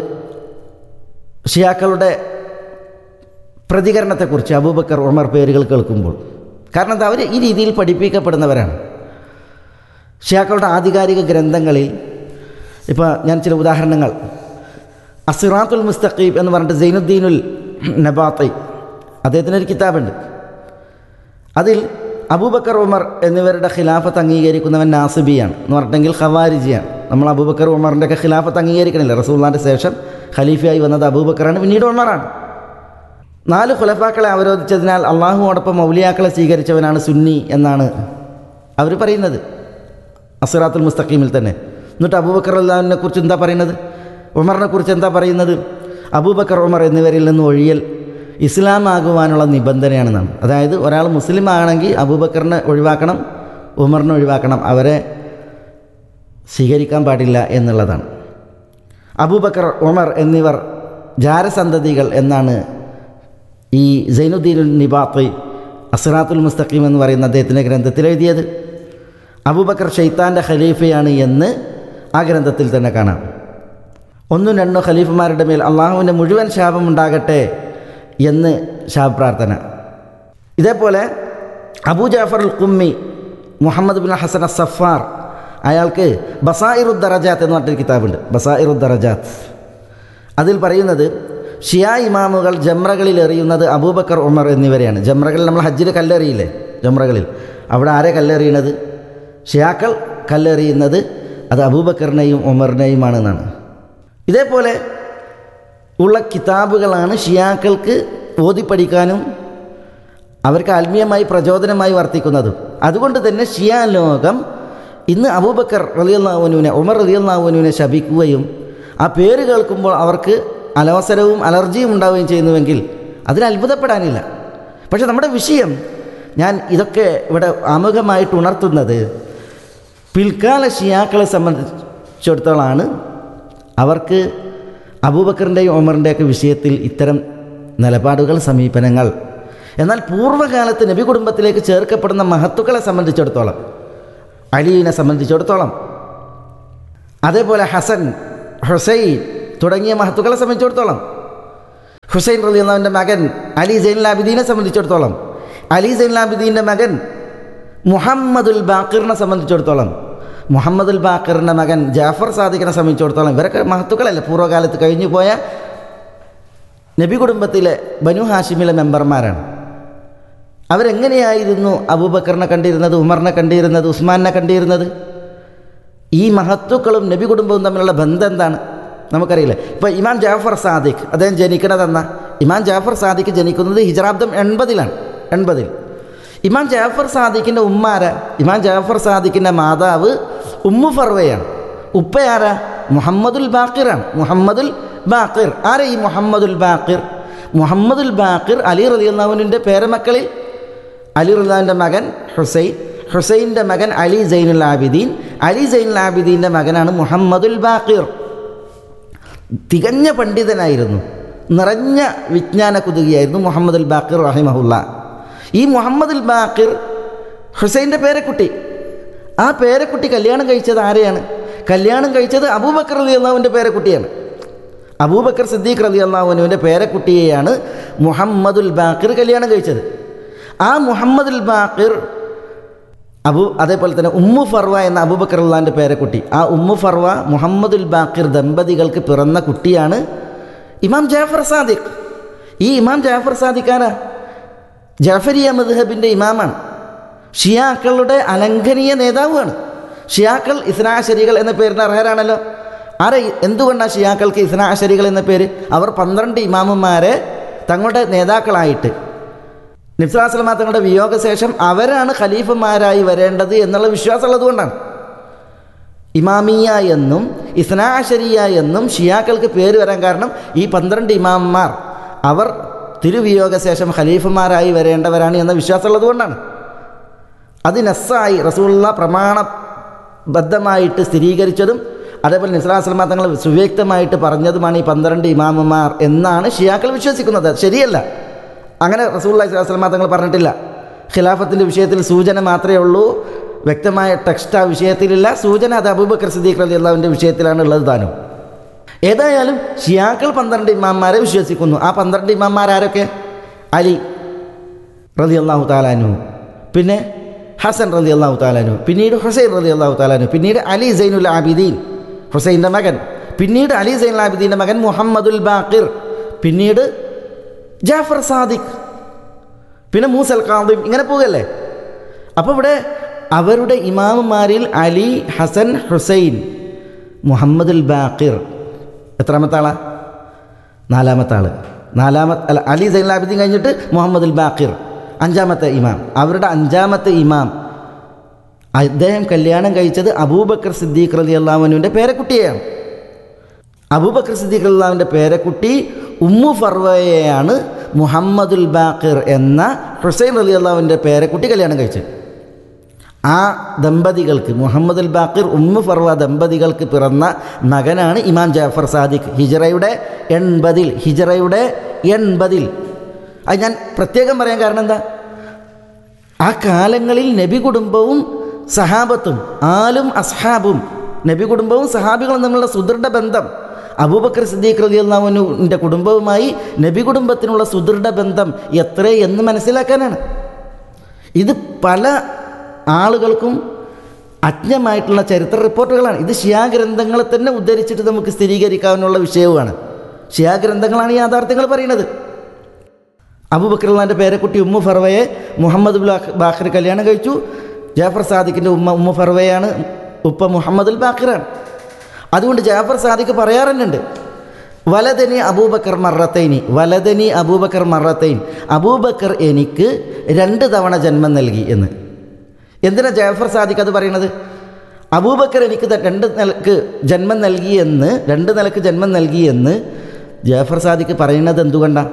ഷിയാക്കളുടെ പ്രതികരണത്തെക്കുറിച്ച് അബൂബക്കർ ഉമർ പേരുകൾ കേൾക്കുമ്പോൾ കാരണം എന്താ അവർ ഈ രീതിയിൽ പഠിപ്പിക്കപ്പെടുന്നവരാണ് ഷിയാക്കളുടെ ആധികാരിക ഗ്രന്ഥങ്ങളിൽ ഇപ്പോൾ ഞാൻ ചില ഉദാഹരണങ്ങൾ അസിറാത്തുൽ മുസ്തഖീബ് എന്ന് പറഞ്ഞിട്ട് സൈനുദ്ദീനുൽ നബാത്തി അദ്ദേഹത്തിനൊരു ഒരു കിതാബുണ്ട് അതിൽ അബൂബക്കർ ഉമർ എന്നിവരുടെ ഖിലാഫത്ത് അംഗീകരിക്കുന്നവൻ നാസിബിയാണ് എന്ന് പറഞ്ഞിട്ടെങ്കിൽ ഖവാരിജിയാണ് നമ്മൾ അബൂബക്കർ ഉമറിൻ്റെ ഒക്കെ ഖിലാഫത്ത് അംഗീകരിക്കണില്ല റസൂള്ളാൻ്റെ ശേഷം ഖലീഫയായി വന്നത് അബൂബക്കറാണ് പിന്നീട് ഉമറാണ് നാല് ഖുലഫാക്കളെ അവരോധിച്ചതിനാൽ അള്ളാഹുവോടൊപ്പം മൗലിയാക്കളെ സ്വീകരിച്ചവനാണ് സുന്നി എന്നാണ് അവർ പറയുന്നത് അസിറാത്തുൽ മുസ്തഖീമിൽ തന്നെ എന്നിട്ട് അബൂബക്കർ അള്ളാഹുവിനെ കുറിച്ച് എന്താ പറയുന്നത് ഉമറിനെ കുറിച്ച് എന്താ പറയുന്നത് അബൂബക്കർ ഉമർ എന്നിവരിൽ നിന്ന് ഒഴിയൽ ഇസ്ലാം ആകുവാനുള്ള നിബന്ധനയാണെന്നാണ് അതായത് ഒരാൾ മുസ്ലിം ആകണമെങ്കിൽ അബൂബക്കറിനെ ഒഴിവാക്കണം ഉമറിനെ ഒഴിവാക്കണം അവരെ സ്വീകരിക്കാൻ പാടില്ല എന്നുള്ളതാണ് അബൂബക്കർ ഉമർ എന്നിവർ ജാരസന്തതികൾ എന്നാണ് ഈ സൈനുദ്ദീൻ നിബാത്തി അസ്റാത്തുൽ മുസ്തഖീം എന്ന് പറയുന്ന അദ്ദേഹത്തിൻ്റെ ഗ്രന്ഥത്തിൽ എഴുതിയത് അബൂബക്കർ ഷെയ്ത്താൻ്റെ ഖലീഫയാണ് എന്ന് ആ ഗ്രന്ഥത്തിൽ തന്നെ കാണാം ഒന്നും രണ്ടോ ഖലീഫമാരുടെ മേൽ അള്ളാഹുവിൻ്റെ മുഴുവൻ ശാപമുണ്ടാകട്ടെ എന്ന് ശാപപ്രാർത്ഥന ഇതേപോലെ Abu Jafar al Qummi Muhammad bin Hasan Saffar അയാൾക്ക് ബസായിറുദ്ദറജാത്ത് എന്ന് പറഞ്ഞൊരു കിതാബുണ്ട് ബസായിറുദ്ദറജാത്ത് അതിൽ പറയുന്നത് ഷിയ ഇമാമുകൾ ജംറകളിൽ എറിയുന്നത് അബൂബക്കർ ഉമർ എന്നിവരെയാണ് ജംറകളിൽ നമ്മൾ ഹജ്ജിൽ കല്ലെറിയില്ലേ ജംറകളിൽ അവിടെ ആരെ കല്ലെറിയണത് ഷിയാക്കൾ കല്ലെറിയുന്നത് അത് അബൂബക്കറിനെയും ഉമറിനെയുമാണെന്നാണ് ഇതേപോലെ ഉള്ള കിതാബുകളാണ് ഷിയാക്കൾക്ക് ഓതിപ്പടിക്കാനും അവർക്ക് ആത്മീയമായി പ്രചോദനമായി വർത്തിക്കുന്നതും അതുകൊണ്ട് തന്നെ ഷിയ ലോകം ഇന്ന് അബൂബക്കർ റലിയല്ലാവുനുവിനെ ഉമർ റലിയല്ലാവുനുവിനെ ശപിക്കുകയും ആ പേര് കേൾക്കുമ്പോൾ അവർക്ക് അലവസരവും അലർജിയും ഉണ്ടാവുകയും ചെയ്യുന്നുവെങ്കിൽ അതിൽ അത്ഭുതപ്പെടാനില്ല പക്ഷെ നമ്മുടെ വിഷയം ഞാൻ ഇതൊക്കെ ഇവിടെ ആമുഖമായിട്ട് ഉണർത്തുന്നത് പിൽക്കാല ഷിയാക്കളെ സംബന്ധിച്ചിടത്തോളാണ് അവർക്ക് അബൂബക്കറിൻ്റെയും ഉമറിൻ്റെയൊക്കെ വിഷയത്തിൽ ഇത്തരം നിലപാടുകൾ സമീപനങ്ങൾ എന്നാൽ പൂർവ്വകാലത്ത് നബി കുടുംബത്തിലേക്ക് ചേർക്കപ്പെടുന്ന മഹത്തുക്കളെ സംബന്ധിച്ചിടത്തോളം അലീനെ സംബന്ധിച്ചിടത്തോളം അതേപോലെ ഹസൻ ഹുസൈൻ തുടങ്ങിയ മഹത്തുക്കളെ സംബന്ധിച്ചിടത്തോളം ഹുസൈൻ റലി അള്ളാഹുവിൻ്റെ മകൻ അലി സൈൻ ആബിദീനെ സംബന്ധിച്ചിടത്തോളം അലി സൈൻ ആബിദീൻ്റെ മകൻ മുഹമ്മദുൽ ബാക്കിറിനെ സംബന്ധിച്ചിടത്തോളം മുഹമ്മദുൽ ബാക്കിറിൻ്റെ മകൻ ജാഫർ സാദിഖിനെ സംബന്ധിച്ചിടത്തോളം ഇവരൊക്കെ മഹത്തുക്കളല്ലേ പൂർവ്വകാലത്ത് കഴിഞ്ഞു പോയ നബി കുടുംബത്തിലെ ബനു ഹാഷിമിലെ മെമ്പർമാരാണ് അവരെങ്ങനെയായിരുന്നു അബൂബക്കറിനെ കണ്ടിരുന്നത് ഉമറിനെ കണ്ടിരുന്നത് ഉസ്മാനെ കണ്ടിരുന്നത് ഈ മഹത്തുക്കളും നബി കുടുംബവും തമ്മിലുള്ള ബന്ധം എന്താണ് നമുക്കറിയില്ല ഇപ്പോൾ ഇമാം ജാഫർ സാദിഖ് അദ്ദേഹം ജനിക്കണതെന്ന ഇമാം ജാഫർ സാദിഖ് ജനിക്കുന്നത് ഹിജറാബ്ദം എൺപതിലാണ് എൺപതിൽ ഇമാം ജാഫർ സാദിഖിൻ്റെ ഉമ്മാര ഇമാം ജാഫർ സാദിഖിൻ്റെ മാതാവ് ഉമ്മു ഫർവയാണ് ഉപ്പയാരാ മുഹമ്മദുൽ ബാക്കിറാണ് മുഹമ്മദുൽ ബാക്കിർ ആരാ ഈ മുഹമ്മദുൽ ബാക്കിർ മുഹമ്മദുൽ ബാക്കിർ അലി റലിയുള്ളവനിൻ്റെ പേരമക്കളിൽ അലി റലിയുള്ളവൻ്റെ മകൻ ഹുസൈൻ ഹുസൈൻ്റെ മകൻ അലി സൈനുൽ ആബിദീൻ അലി സൈനുൽ ആബിദീൻ്റെ മകനാണ് മുഹമ്മദുൽ ബാക്കിർ തികഞ്ഞ പണ്ഡിതനായിരുന്നു നിറഞ്ഞ വിജ്ഞാന കുതുകിയായിരുന്നു മുഹമ്മദുൽ ബാക്കിർ റഹിമഹുല്ല ഈ മുഹമ്മദുൽ ബാക്കിർ ഹുസൈൻ്റെ പേരക്കുട്ടി ആ പേരക്കുട്ടി കല്യാണം കഴിച്ചത് ആരെയാണ് കല്യാണം കഴിച്ചത് അബൂബക്കർ അലി അള്ളാഹുവിൻ്റെ പേരക്കുട്ടിയാണ് അബൂബക്കർ സിദ്ദീഖ് അലി അള്ളാഹുവിൻ്റെ പേരക്കുട്ടിയെയാണ് മുഹമ്മദുൽ ബാക്കിർ കല്യാണം കഴിച്ചത് ആ മുഹമ്മദുൽ ബാക്കിർ അബു അതേപോലെ തന്നെ ഉമ്മു ഫർവ എന്ന അബൂബക്കർ അള്ളാഹിൻ്റെ പേരക്കുട്ടി ആ ഉമ്മു ഫർവ മുഹമ്മദുൽ ബാക്കിർ ദമ്പതികൾക്ക് പിറന്ന കുട്ടിയാണ് ഇമാം ജാഫർ സാദിഖ് ഈ ഇമാം ജാഫർ സാദിഖ് ആരാ ജാഫരിയ മദ്ഹബിൻ്റെ ഇമാമാണ് ഷിയാക്കളുടെ അലംഘനീയ നേതാവുമാണ് ഷിയാക്കൾ ഇസ്നാശരികൾ എന്ന പേരിന് അർഹരാണല്ലോ ആരെ എന്തുകൊണ്ടാണ് ഷിയാക്കൾക്ക് ഇസ്നാശരികൾ എന്ന പേര് അവർ പന്ത്രണ്ട് ഇമാമുമാരെ തങ്ങളുടെ നേതാക്കളായിട്ട് നിഫ്ലാസ്ലമ തങ്ങളുടെ വിയോഗശേഷം അവരാണ് ഖലീഫന്മാരായി വരേണ്ടത് എന്നുള്ള വിശ്വാസമുള്ളത് കൊണ്ടാണ് ഇമാമിയ എന്നും ഇസ്നാശരിയ എന്നും ഷിയാക്കൾക്ക് പേര് വരാൻ കാരണം ഈ പന്ത്രണ്ട് ഇമാമന്മാർ അവർ തിരുവിയോഗശേഷം ഖലീഫന്മാരായി വരേണ്ടവരാണ് എന്ന വിശ്വാസമുള്ളത് കൊണ്ടാണ് അത് നസ്സായി റസൂള്ള പ്രമാണബദ്ധമായിട്ട് സ്ഥിരീകരിച്ചതും അതേപോലെ നിസ്ലാസ്ലമ തങ്ങൾ സുവ്യക്തമായിട്ട് പറഞ്ഞതുമാണ് ഈ പന്ത്രണ്ട് ഇമാമന്മാർ എന്നാണ് ഷിയാക്കൾ വിശ്വസിക്കുന്നത് ശരിയല്ല അങ്ങനെ റസൂള്ള ഇസ്ലാസ്ലമ തങ്ങൾ പറഞ്ഞിട്ടില്ല ഖിലാഫത്തിൻ്റെ വിഷയത്തിൽ സൂചന മാത്രമേ ഉള്ളൂ വ്യക്തമായ ടെക്സ്റ്റ് ആ വിഷയത്തിലില്ല സൂചന അത് അബൂബക്കർ സിദ്ദീഖ് അലി അള്ളാഹുവിൻ്റെ വിഷയത്തിലാണ് ഉള്ളത് താനും ഏതായാലും ഷിയാക്കൾ പന്ത്രണ്ട് ഇമാന്മാരെ വിശ്വസിക്കുന്നു ആ പന്ത്രണ്ട് ഇമാന്മാരാരൊക്കെ അലി റലി അള്ളാഹു താലാനു പിന്നെ ഹസൻ റലി അള്ളാഹു താലാനു പിന്നീട് ഹുസൈൻ റലി അള്ളാഹു താലാനു പിന്നീട് അലി സൈനുൽ ആബിദീൻ ഹുസൈൻ്റെ മകൻ പിന്നീട് അലി സൈനുൽ ആബിദീൻ്റെ മകൻ മുഹമ്മദുൽ ബാക്കിർ പിന്നീട് ജാഫർ സാദിഖ് പിന്നെ മൂസൽ കാദിം ഇങ്ങനെ പോകല്ലേ അപ്പോൾ ഇവിടെ അവരുടെ ഇമാമുമാരിൽ അലി ഹസൻ ഹുസൈൻ മുഹമ്മദുൽ ബാക്കിർ എത്രാമത്തെ ആളാ നാലാമത്തെ ആള് നാലാമത്തെ അല്ല അലി സൈലാബിദ്ദീൻ കഴിഞ്ഞിട്ട് മുഹമ്മദുൽ ബാക്കിർ അഞ്ചാമത്തെ ഇമാം അവരുടെ അഞ്ചാമത്തെ ഇമാം അദ്ദേഹം കല്യാണം കഴിച്ചത് അബൂബക്കർ സിദ്ദീഖ് റലി അള്ളാഹുവിൻ്റെ പേരക്കുട്ടിയെയാണ് അബൂബക്കർ സിദ്ദീഖ് അള്ളാഹുവിൻ്റെ പേരക്കുട്ടി ഉമ്മു ഫർവയെയാണ് മുഹമ്മദുൽ ബാക്കിർ എന്ന ഹുസൈൻ അലി അള്ളാഹുവിൻ്റെ പേരക്കുട്ടി കല്യാണം കഴിച്ചത് ആ ദമ്പതികൾക്ക് മുഹമ്മദുൽ ബാക്കിർ ഉമ്മു ഫർവ ദമ്പതികൾക്ക് പിറന്ന മകനാണ് ഇമാം ജാഫർ സാദിഖ് ഹിജറയുടെ എൺപതിൽ ഹിജറയുടെ എൺപതിൽ അത് ഞാൻ പ്രത്യേകം പറയാൻ കാരണം എന്താ ആ കാലങ്ങളിൽ നബി കുടുംബവും സഹാബത്തും ആലും അസ്ഹാബും നബി കുടുംബവും സഹാബികളും തമ്മിലുള്ള സുദൃഢ ബന്ധം അബൂബക്കർ സിദ്ദീഖ് റലി അള്ളാഹുവിൻ്റെ കുടുംബവുമായി നബി കുടുംബത്തിനുള്ള സുദൃഢ ബന്ധം എത്ര എന്ന് മനസ്സിലാക്കാനാണ് ഇത് പല ആളുകൾക്കും അജ്ഞമായിട്ടുള്ള ചരിത്ര റിപ്പോർട്ടുകളാണ് ഇത് ഷിയാഗ്രന്ഥങ്ങളെ തന്നെ ഉദ്ധരിച്ചിട്ട് നമുക്ക് സ്ഥിരീകരിക്കാവുന്ന വിഷയവുമാണ് ഷിയാഗ്രന്ഥങ്ങളാണ് ഈ യാഥാർത്ഥ്യങ്ങൾ പറയുന്നത് അബൂബക്കറുള്ളാൻ്റെ പേരക്കുട്ടി ഉമ്മു ഫർവയെ മുഹമ്മദ് ബാഖിർ കല്യാണം കഴിച്ചു ജാഫർ സാദിഖിൻ്റെ ഉമ്മ ഉമ്മു ഫർവയാണ് ഉപ്പ മുഹമ്മദുൽ ബാഖിറാണ് അതുകൊണ്ട് ജാഫർ സാദിഖ് പറയാറുണ്ട് വലതനി അബൂബക്കർ മറത്തൈനി വലതനി അബൂബക്കർ മറത്തൈൻ അബൂബക്കർ എനിക്ക് രണ്ട് തവണ ജന്മം നൽകി എന്ന് എന്തിനാ ജാഫർ സാദിഖ് അത് പറയുന്നത് അബൂബക്കർ എനിക്ക് രണ്ട് നിലക്ക് ജന്മം നൽകിയെന്ന് രണ്ട് നിലക്ക് ജന്മം നൽകിയെന്ന് ജാഫർ സാദിഖ് പറയുന്നത് എന്തുകൊണ്ടാണ്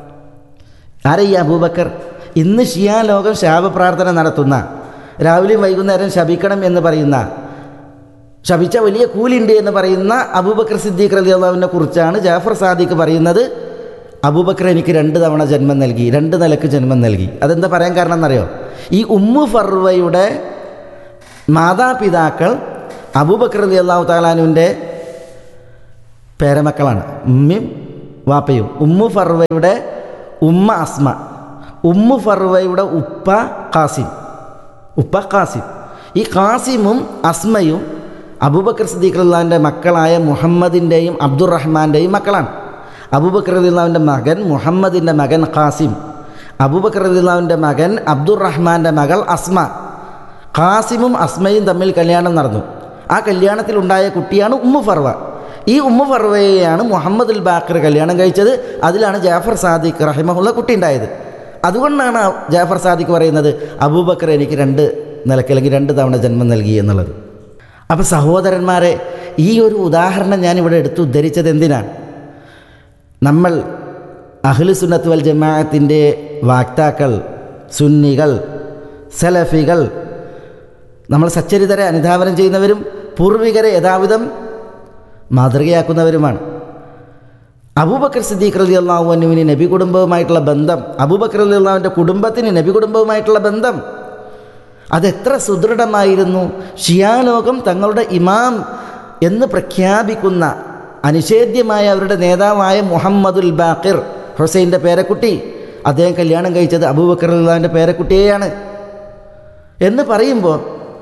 ആരാ ഈ അബൂബക്കർ ഇന്ന് ഷിയാ ലോകം ശാപപ്രാർത്ഥന നടത്തുന്ന രാവിലെയും വൈകുന്നേരം ശപിക്കണം എന്ന് പറയുന്ന ശപിച്ച വലിയ കൂലിണ്ട് എന്ന് പറയുന്ന അബൂബക്കർ സിദ്ദീഖ് റലി അള്ളാഹുവിനെ കുറിച്ചാണ് ജാഫർ സാദിഖ് പറയുന്നത് അബൂബക്കർ എനിക്ക് രണ്ട് തവണ ജന്മം നൽകി രണ്ട് നിലക്ക് ജന്മം നൽകി അതെന്താ പറയാൻ കാരണം എന്നറിയോ ഈ ഉമ്മു ഫർവയുടെ മാതാപിതാക്കൾ അബൂബക്കർ അലി അള്ളാഹു താലാനുവിൻ്റെ പേരമക്കളാണ് ഉമ്മയും വാപ്പയും ഉമ്മു ഫർവയുടെ ഉമ്മ അസ്മ ഉമ്മു ഫർവയുടെ ഉപ്പ ഖാസിം ഉപ്പ ഖാസിം ഈ ഖാസിമും അസ്മയും അബൂബക്കർ സിദ്ദീഖ് അള്ളാഹിൻ്റെ മക്കളായ മുഹമ്മദിൻ്റെയും അബ്ദുറഹ്മാൻ്റെയും മക്കളാണ് അബൂബക്കർ അള്ളാഹുവിൻ്റെ മകൻ മുഹമ്മദിൻ്റെ മകൻ ഖാസിം അബൂബക്കർ അള്ളാഹുവിൻ്റെ മകൻ അബ്ദുറഹ്മാൻ്റെ മകൾ അസ്മ ഖാസിമും അസ്മയും തമ്മിൽ കല്യാണം നടന്നു ആ കല്യാണത്തിലുണ്ടായ കുട്ടിയാണ് ഉമ്മു ഫർവ ഈ ഉമ്മു ഫർവയെയാണ് മുഹമ്മദ് ഉൽ ബാക്കർ കല്യാണം കഴിച്ചത് അതിലാണ് ജാഫർ സാദിഖ് റഹിമഹുള്ള കുട്ടി ഉണ്ടായത് അതുകൊണ്ടാണ് ആ ജാഫർ സാദിഖ് പറയുന്നത് അബൂബക്കർ എനിക്ക് രണ്ട് നിലയ്ക്ക് അല്ലെങ്കിൽ രണ്ട് തവണ ജന്മം നൽകി എന്നുള്ളത് അപ്പോൾ സഹോദരന്മാരെ ഈ ഒരു ഉദാഹരണം ഞാനിവിടെ എടുത്ത് ഉദ്ധരിച്ചത് എന്തിനാണ് നമ്മൾ അഹ്ലു സുന്നത്ത് വൽ ജമാഅത്തിൻ്റെ വാക്താക്കൾ സുന്നികൾ സലഫികൾ നമ്മൾ സച്ചരിതരെ അനുധാവനം ചെയ്യുന്നവരും പൂർവികരെ യഥാവിധം മാതൃകയാക്കുന്നവരുമാണ് അബൂബക്കർ സിദ്ദീഖ് റലി അള്ളാഹുവിന് നബി കുടുംബവുമായിട്ടുള്ള ബന്ധം അബൂബക്കർ അലി അള്ളാഹുവിൻ്റെ കുടുംബത്തിന് നബി കുടുംബവുമായിട്ടുള്ള ബന്ധം അതെത്ര സുദൃഢമായിരുന്നു ഷിയാലോകം തങ്ങളുടെ ഇമാം എന്ന് പ്രഖ്യാപിക്കുന്ന അനിഷേധ്യമായ അവരുടെ നേതാവായ മുഹമ്മദുൽ ബാക്കിർ ഹുസൈൻ്റെ പേരക്കുട്ടി അദ്ദേഹം കല്യാണം കഴിച്ചത് അബൂബക്കർ അള്ളാഹിൻ്റെ പേരക്കുട്ടിയെയാണ് എന്ന് പറയുമ്പോൾ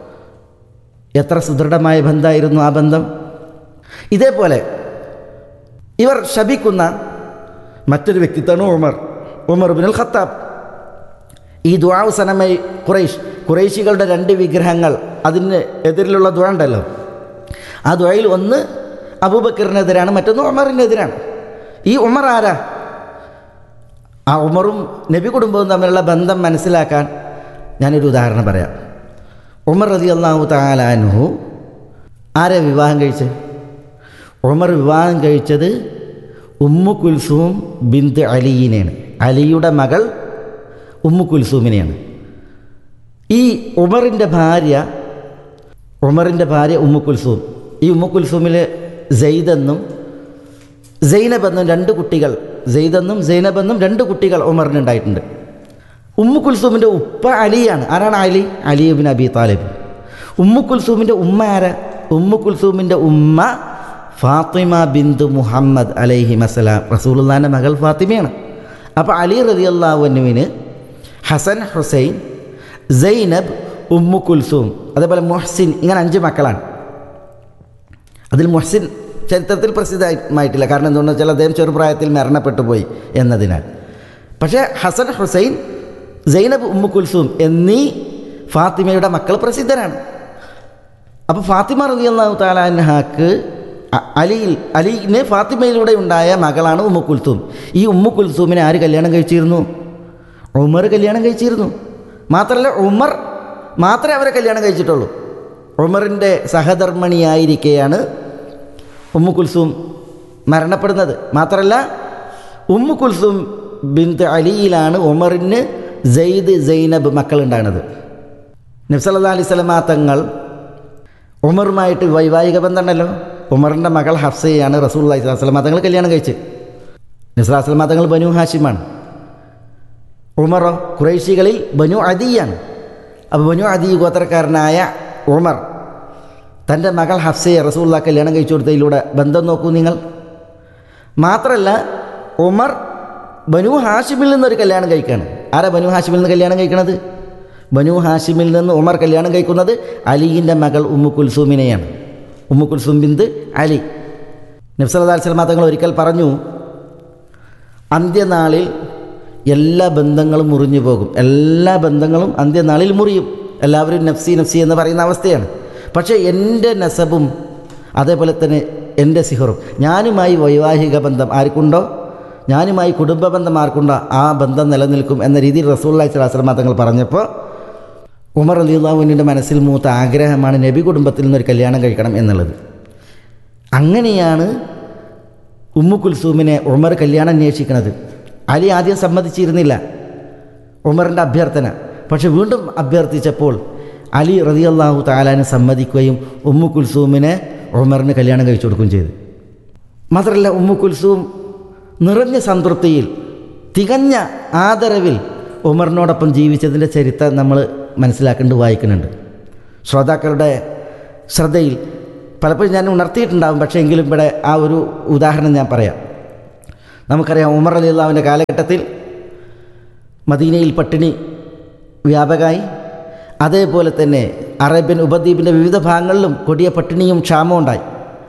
എത്ര സുദൃഢമായ ബന്ധമായിരുന്നു ആ ബന്ധം ഇതേപോലെ ഇവർ ശപിക്കുന്ന മറ്റൊരു വ്യക്തിത്വമാണ് ഉമർ ഉമർ ബിനുൽ ഖത്താബ് ഈ ദുആവ് സനമൈ ഖുറൈഷ് ഖുറൈശികളുടെ രണ്ട് വിഗ്രഹങ്ങൾ അതിന് എതിരിലുള്ള ദുആ ഉണ്ടല്ലോ ആ ദുആയിൽ ഒന്ന് അബൂബക്കറിനെതിരാണ് മറ്റൊന്ന് ഉമറിനെതിരാണ് ഈ ഉമർ ആരാ ആ ഉമറും നബി കുടുംബവും തമ്മിലുള്ള ബന്ധം മനസ്സിലാക്കാൻ ഞാനൊരു ഉദാഹരണം പറയാം ഉമർ റതി അള്ളാഹു താലാനുഹു ആരെ വിവാഹം കഴിച്ചത് ഉമർ വിവാഹം കഴിച്ചത് ഉമ്മു കുൽസൂം ബിന്ദു അലിയിനെയാണ് അലിയുടെ മകൾ ഉമ്മു കുൽസൂമിനെയാണ് ഈ ഉമറിൻ്റെ ഭാര്യ ഉമറിൻ്റെ ഭാര്യ ഉമ്മു കുൽസൂം ഈ ഉമ്മു കുൽസൂമിൽ സെയ്ദെന്നും സൈനബെന്നും രണ്ട് കുട്ടികൾ സെയ്ദെന്നും സൈനബെന്നും രണ്ട് കുട്ടികൾ ഉമറിനുണ്ടായിട്ടുണ്ട് ഉമ്മു കുൽസൂമിൻ്റെ ഉപ്പ അലിയാണ് ആരാണ് Ali Ali bin Abi Talib Ummu കുൽസൂമിൻ്റെ ഉമ്മ ആരാ ഉമ്മു കുൽസൂമിൻ്റെ ഉമ്മ ഫാത്തിമ ബിന്ദു മുഹമ്മദ് അലൈഹി മസലാം റസൂലുള്ളാൻ്റെ മകൾ ഫാത്തിമയാണ് അപ്പോൾ അലി റതി അള്ളാഹുവിന് Hasan Husain Zainab Ummu Kulsum അതേപോലെ മുഹ്സിൻ ഇങ്ങനെ അഞ്ച് മക്കളാണ് അതിൽ മുഹ്സിൻ ചരിത്രത്തിൽ പ്രസിദ്ധമായിട്ടില്ല കാരണം എന്തുകൊണ്ടെന്ന് വെച്ചാൽ അദ്ദേഹം ചെറുപ്രായത്തിൽ മരണപ്പെട്ടു പോയി എന്നതിനാൽ പക്ഷേ Hasan Husain Zainab Ummu Kulsum എന്നീ ഫാത്തിമയുടെ മക്കൾ പ്രസിദ്ധരാണ് അപ്പോൾ ഫാത്തിമ റലി അള്ളാഹു താലാൻഹാക്ക് അലിയിൽ അലിന് ഫാത്തിമയിലൂടെ ഉണ്ടായ മകളാണ് ഉമ്മു കുൽസൂം ഈ ഉമ്മു കുൽസൂമിനെ ആര് കല്യാണം കഴിച്ചിരുന്നു ഉമർ കല്യാണം കഴിച്ചിരുന്നു മാത്രമല്ല ഉമർ മാത്രമേ അവരെ കല്യാണം കഴിച്ചിട്ടുള്ളൂ ഉമറിൻ്റെ സഹധർമ്മിണിയായിരിക്കെയാണ് ഉമ്മു കുൽസൂം മരണപ്പെടുന്നത് മാത്രമല്ല ഉമ്മു കുൽസൂം ബിന്ത് അലിയിലാണ് ഉമറിന് സെയ്ദ് സൈനബ് മക്കളുണ്ടാകുന്നത് നബ്സല്ലാ അലൈഹി സ്വലമാ തങ്ങൾ ഉമറുമായിട്ട് വൈവാഹിക ബന്ധമുണ്ടല്ലോ ഉമറിൻ്റെ മകൾ ഹഫ്സയാണ് റസൂൽ അലൈഹി സ്വലാം തങ്ങൾ കല്യാണം കഴിച്ച് നബ്സലാ സ്വലമാ തങ്ങൾ ബനു ഹാഷിമാണ് ഉമറോ ഖുറൈശികളിൽ ബനു അദിയാണ് അപ്പോൾ ബനു അദി ഗോത്രക്കാരനായ ഉമർ തൻ്റെ മകൾ ഹഫ്സയെ റസൂള്ള കല്യാണം കഴിച്ചു കൊടുത്തതിലൂടെ ബന്ധം നോക്കൂ നിങ്ങൾ മാത്രമല്ല ഉമർ ബനു ഹാഷിമിൽ നിന്നൊരു കല്യാണം കഴിക്കുകയാണ് ആരാ ബനു ഹാഷിമിൽ നിന്ന് കല്യാണം കഴിക്കണത് ബനു ഹാഷിമിൽ നിന്ന് ഉമർ കല്യാണം കഴിക്കുന്നത് അലിയിൻ്റെ മകൾ ഉമ്മു കുൽസൂമിനെയാണ് ഉമ്മു കുൽസൂം ബിന്ദ് അലി നബ്സല്ലാ സ്വലമാ തങ്ങൾ ഒരിക്കൽ പറഞ്ഞു അന്ത്യനാളിൽ എല്ലാ ബന്ധങ്ങളും മുറിഞ്ഞു പോകും എല്ലാ ബന്ധങ്ങളും അന്ത്യനാളിൽ മുറിയും എല്ലാവരും നഫ്സി നഫ്സി എന്ന് പറയുന്ന അവസ്ഥയാണ് പക്ഷേ എൻ്റെ നസബും അതേപോലെ തന്നെ എൻ്റെ സിഹറും ഞാനുമായി വൈവാഹിക ബന്ധം ആർക്കുണ്ടോ ഞാനുമായി കുടുംബ ബന്ധം ആർക്കുണ്ടോ ആ ബന്ധം നിലനിൽക്കും എന്ന രീതിയിൽ റസൂള്ളി സ്വലാസ്ലമ തങ്ങൾ പറഞ്ഞപ്പോൾ ഉമർ അലിയുള്ളാഹുവിൻ്റെ മനസ്സിൽ മൂത്ത ആഗ്രഹമാണ് നബി കുടുംബത്തിൽ നിന്നൊരു കല്യാണം കഴിക്കണം എന്നുള്ളത് അങ്ങനെയാണ് ഉമ്മു കുൽസൂമിനെ ഉമർ കല്യാണം അന്വേഷിക്കുന്നത് അലി ആദ്യം സമ്മതിച്ചിരുന്നില്ല ഉമറിൻ്റെ അഭ്യർത്ഥന പക്ഷെ വീണ്ടും അഭ്യർത്ഥിച്ചപ്പോൾ അലി റതിയല്ലാഹു താലാന് സമ്മതിക്കുകയും ഉമ്മു കുൽസൂമിനെ ഉമറിന് കല്യാണം കഴിച്ചു കൊടുക്കുകയും ചെയ്തു മാത്രമല്ല ഉമ്മു കുൽസൂം നിറഞ്ഞ സംതൃപ്തിയിൽ തികഞ്ഞ ആദരവിൽ ഉമറിനോടൊപ്പം ജീവിച്ചതിൻ്റെ ചരിത്രം നമ്മൾ മനസ്സിലാക്കേണ്ട വായിക്കുന്നുണ്ട് ശ്രോതാക്കളുടെ ശ്രദ്ധയിൽ പലപ്പോഴും ഞാൻ ഉണർത്തിയിട്ടുണ്ടാകും പക്ഷേ എങ്കിലും ഇവിടെ ആ ഒരു ഉദാഹരണം ഞാൻ പറയാം നമുക്കറിയാം ഉമർ അലി അള്ളാവിൻ്റെ കാലഘട്ടത്തിൽ മദീനയിൽ പട്ടിണി വ്യാപകമായി അതേപോലെ തന്നെ അറേബ്യൻ ഉപദ്വീപിൻ്റെ വിവിധ ഭാഗങ്ങളിലും കൊടിയ പട്ടിണിയും ക്ഷാമവും ഉണ്ടായി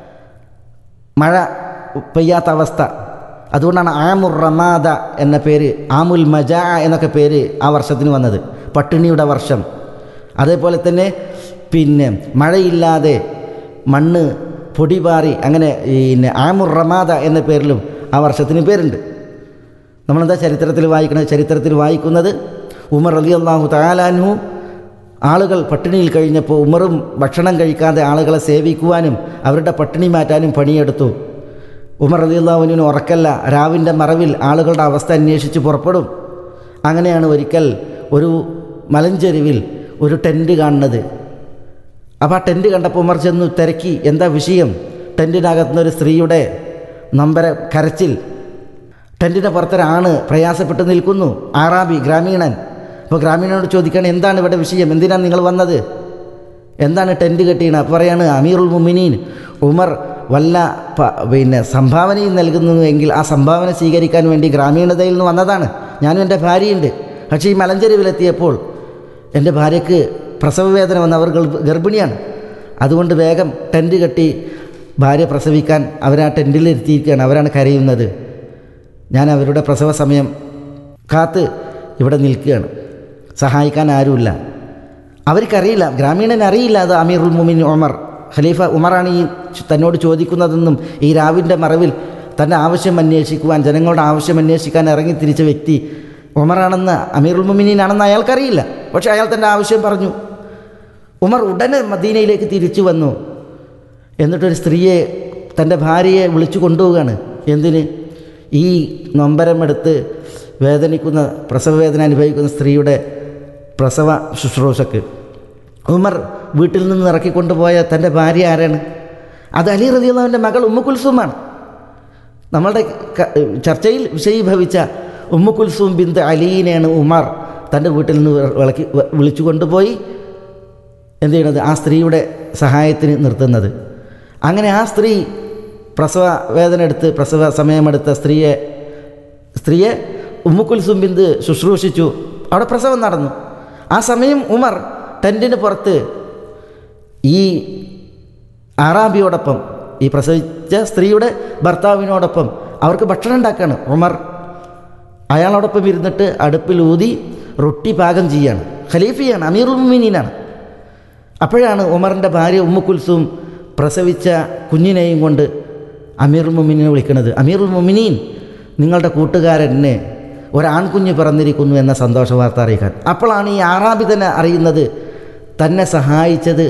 മഴ പെയ്യാത്ത അവസ്ഥ അതുകൊണ്ടാണ് ആമുർ റമാദ എന്ന പേര് ആമുൽ മജ എന്നൊക്കെ പേര് ആ വർഷത്തിന് വന്നത് പട്ടിണിയുടെ വർഷം അതേപോലെ തന്നെ പിന്നെ മഴയില്ലാതെ മണ്ണ് പൊടിപാറി അങ്ങനെ പിന്നെ ആമുർ റമാദ എന്ന പേരിലും ആ വർഷത്തിന് പേരുണ്ട് നമ്മളെന്താ ചരിത്രത്തിൽ വായിക്കുന്നത് ചരിത്രത്തിൽ വായിക്കുന്നത് ഉമർ അലി അള്ളാഹു താലാൻഹു ആളുകൾ പട്ടിണിയിൽ കഴിഞ്ഞപ്പോൾ ഉമറും ഭക്ഷണം കഴിക്കാതെ ആളുകളെ സേവിക്കുവാനും അവരുടെ പട്ടിണി മാറ്റാനും പണിയെടുത്തു ഉമർ അലി അള്ളാഹുവിന് ഉറക്കല്ല രാവിൻ്റെ മറവിൽ ആളുകളുടെ അവസ്ഥ അന്വേഷിച്ച് പുറപ്പെടും അങ്ങനെയാണ് ഒരിക്കൽ ഒരു മലഞ്ചെരുവിൽ ഒരു ടെൻറ്റ് കാണുന്നത് അപ്പോൾ ആ ടെൻറ്റ് കണ്ടപ്പോൾ ഉമർ ചെന്നു തിരക്കി എന്താ വിഷയം ടെൻറ്റിനകത്തുനിന്ന് ഒരു സ്ത്രീയുടെ നമ്പര കരച്ചിൽ ടെൻറ്റിൻ്റെ പുറത്തൊരാണ് പ്രയാസപ്പെട്ട് നിൽക്കുന്നു ആറാബി ഗ്രാമീണൻ അപ്പോൾ ഗ്രാമീണനോട് ചോദിക്കുകയാണ് എന്താണ് ഇവിടെ വിഷയം എന്തിനാണ് നിങ്ങൾ വന്നത് എന്താണ് ടെൻറ്റ് കെട്ടിയത് അപ്പോൾ പറയാണ് അമീറുൽ മുമിനീൻ ഉമർ വല്ല പ- പിന്നെ സംഭാവനയും നൽകുന്നുവെങ്കിൽ ആ സംഭാവന സ്വീകരിക്കാൻ വേണ്ടി ഗ്രാമീണതയിൽ നിന്ന് വന്നതാണ് ഞാനും എൻ്റെ ഭാര്യയുണ്ട് പക്ഷേ ഈ മലഞ്ചെരുവിലെത്തിയപ്പോൾ എൻ്റെ ഭാര്യയ്ക്ക് പ്രസവവേദന വന്ന് അവർ ഗർഭ- ഗർഭിണിയാണ് അതുകൊണ്ട് വേഗം ടെൻറ്റ് കെട്ടി ഭാര്യ പ്രസവിക്കാൻ അവരാ ടെൻറ്റിലിരുത്തിയിരിക്കുകയാണ് അവരാണ് കരയുന്നത് ഞാൻ അവരുടെ പ്രസവ സമയം കാത്ത് ഇവിടെ നിൽക്കുകയാണ് സഹായിക്കാൻ ആരുമില്ല അവർക്കറിയില്ല ഗ്രാമീണൻ അറിയില്ല അത് അമീറുൽ മുമിൻ ഉമർ ഖലീഫ ഉമറാണ് ഈ ചു- തന്നോട് ചോദിക്കുന്നതെന്നും ഈ രാവിൻ്റെ മറവിൽ തൻ്റെ ആവശ്യം അന്വേഷിക്കുവാൻ ജനങ്ങളുടെ ആവശ്യം അന്വേഷിക്കാൻ ഇറങ്ങി തിരിച്ച വ്യക്തി ഉമറാണെന്ന് അമീറുൽ മുമിനീനാണെന്ന് അയാൾക്കറിയില്ല പക്ഷേ അയാൾ തൻ്റെ ആവശ്യം പറഞ്ഞു ഉമർ ഉടനെ മദീനയിലേക്ക് തിരിച്ചു വന്നു എന്നിട്ടൊരു സ്ത്രീയെ തൻ്റെ ഭാര്യയെ വിളിച്ചു കൊണ്ടുപോവുകയാണ് എന്തിന് ഈ നൊമ്പരമെടുത്ത് വേദനിക്കുന്ന പ്രസവവേദന അനുഭവിക്കുന്ന സ്ത്രീയുടെ പ്രസവ ശുശ്രൂഷക്ക് ഉമർ വീട്ടിൽ നിന്ന് ഇറക്കിക്കൊണ്ടുപോയ തൻ്റെ ഭാര്യ ആരാണ് അത് അലി റലിയുള്ളവൻ്റെ മകൾ ഉമ്മ കുൽസുമാണ് നമ്മളുടെ ക- ചർച്ചയിൽ വിഷയീഭവിച്ച ഉമ്മ കുൽസൂം ബിന്ദു അലീനെയാണ് ഉമർ തൻ്റെ വീട്ടിൽ നിന്ന് വിളക്കി വിളിച്ചു കൊണ്ടുപോയി എന്ത് ചെയ്യണത് ആ സ്ത്രീയുടെ സഹായത്തിന് നിർത്തുന്നത് അങ്ങനെ ആ സ്ത്രീ പ്രസവ വേദന എടുത്ത് പ്രസവ സമയമെടുത്ത സ്ത്രീയെ സ്ത്രീയെ ഉമ്മുക്കുൽസും ബിന്ദു ശുശ്രൂഷിച്ചു അവിടെ പ്രസവം നടന്നു ആ സമയം ഉമർ ടെൻറ്റിന് പുറത്ത് ഈ ആറാബിയോടൊപ്പം ഈ പ്രസവിച്ച സ്ത്രീയുടെ ഭർത്താവിനോടൊപ്പം അവർക്ക് ഭക്ഷണം ഉണ്ടാക്കുകയാണ് ഉമർ അയാളോടൊപ്പം ഇരുന്നിട്ട് അടുപ്പിൽ ഊതി റൊട്ടി പാകം ചെയ്യാണ് ഖലീഫിയാണ് അമീറുൽ മുമിനീനാണ് അപ്പോഴാണ് ഉമറിൻ്റെ ഭാര്യ ഉമ്മു കുൽസും പ്രസവിച്ച കുഞ്ഞിനെയും കൊണ്ട് അമീറുൽ മുമിനെ വിളിക്കുന്നത് അമീറുൽ മുമിനീൻ നിങ്ങളുടെ കൂട്ടുകാരന് ഒരാൺകുഞ്ഞ് പിറന്നിരിക്കുന്നു എന്ന സന്തോഷ വാർത്ത അറിയിക്കാൻ അപ്പോഴാണ് ഈ ആറാബി തന്നെ അറിയുന്നത് തന്നെ സഹായിച്ചത്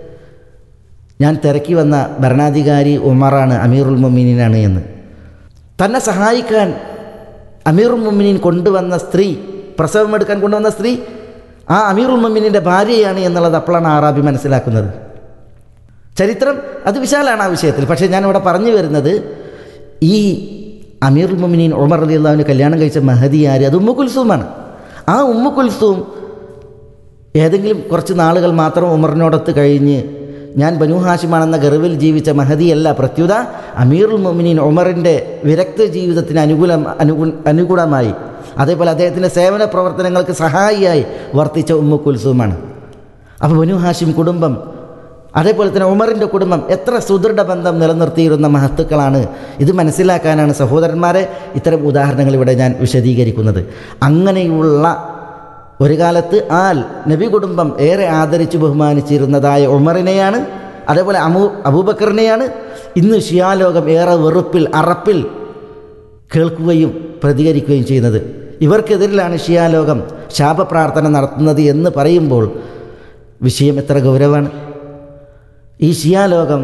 ഞാൻ തിരക്കി വന്ന ഭരണാധികാരി ഉമറാണ് അമീറുൽ മുമിനീനാണ് എന്ന് തന്നെ സഹായിക്കാൻ അമീറുൽ മുമിനീൻ കൊണ്ടുവന്ന സ്ത്രീ പ്രസവമെടുക്കാൻ കൊണ്ടുവന്ന സ്ത്രീ ആ അമീറുൽ മുമിനിൻ്റെ ഭാര്യയാണ് എന്നുള്ളത് അപ്പോഴാണ് ആറാബി മനസ്സിലാക്കുന്നത് ചരിത്രം അത് വിശാലാണ് ആ വിഷയത്തിൽ പക്ഷേ ഞാനിവിടെ പറഞ്ഞു വരുന്നത് ഈ അമീറുൽ മുമിനീൻ ഉമർ അലി അള്ളാഹുവിന് കല്യാണം കഴിച്ച മഹദി ആര് അത് ഉമ്മു കുൽസൂമാണ് ആ ഉമ്മു കുൽസൂം ഏതെങ്കിലും കുറച്ച് നാളുകൾ മാത്രം ഉമറിനോടൊത്ത് കഴിഞ്ഞ് ഞാൻ ബനു ഹാഷിമാണെന്ന ഗർവിൽ ജീവിച്ച മഹദിയല്ല പ്രത്യുത അമീറുൽ മൊമിനീൻ ഉമറിൻ്റെ വിരക്ത ജീവിതത്തിന് അനുകൂലം അനുകൂ അനുകൂലമായി അതേപോലെ അദ്ദേഹത്തിൻ്റെ സേവന പ്രവർത്തനങ്ങൾക്ക് സഹായിയായി വർത്തിച്ച ഉമ്മു കുൽസൂമാണ് അപ്പോൾ ബനു ഹാഷിം കുടുംബം അതേപോലെ തന്നെ ഉമറിൻ്റെ കുടുംബം എത്ര സുദൃഢ ബന്ധം നിലനിർത്തിയിരുന്ന മഹത്തുക്കളാണ് ഇത് മനസ്സിലാക്കാനാണ് സഹോദരന്മാരെ ഇത്തരം ഉദാഹരണങ്ങൾ ഇവിടെ ഞാൻ വിശദീകരിക്കുന്നത് അങ്ങനെയുള്ള ഒരു കാലത്ത് ആൽ നബി കുടുംബം ഏറെ ആദരിച്ച് ബഹുമാനിച്ചിരുന്നതായ ഉമറിനെയാണ് അതേപോലെ അമൂ അബൂബക്കറിനെയാണ് ഇന്ന് ഷിയാലോകം ഏറെ വെറുപ്പിൽ അറപ്പിൽ കേൾക്കുകയും പ്രതികരിക്കുകയും ചെയ്യുന്നത് ഇവർക്കെതിരിലാണ് ഷിയാലോകം ശാപപ്രാർത്ഥന നടത്തുന്നത് എന്ന് പറയുമ്പോൾ വിഷയം എത്ര ഗൗരവമാണ് ഈ ഷിയാലോകം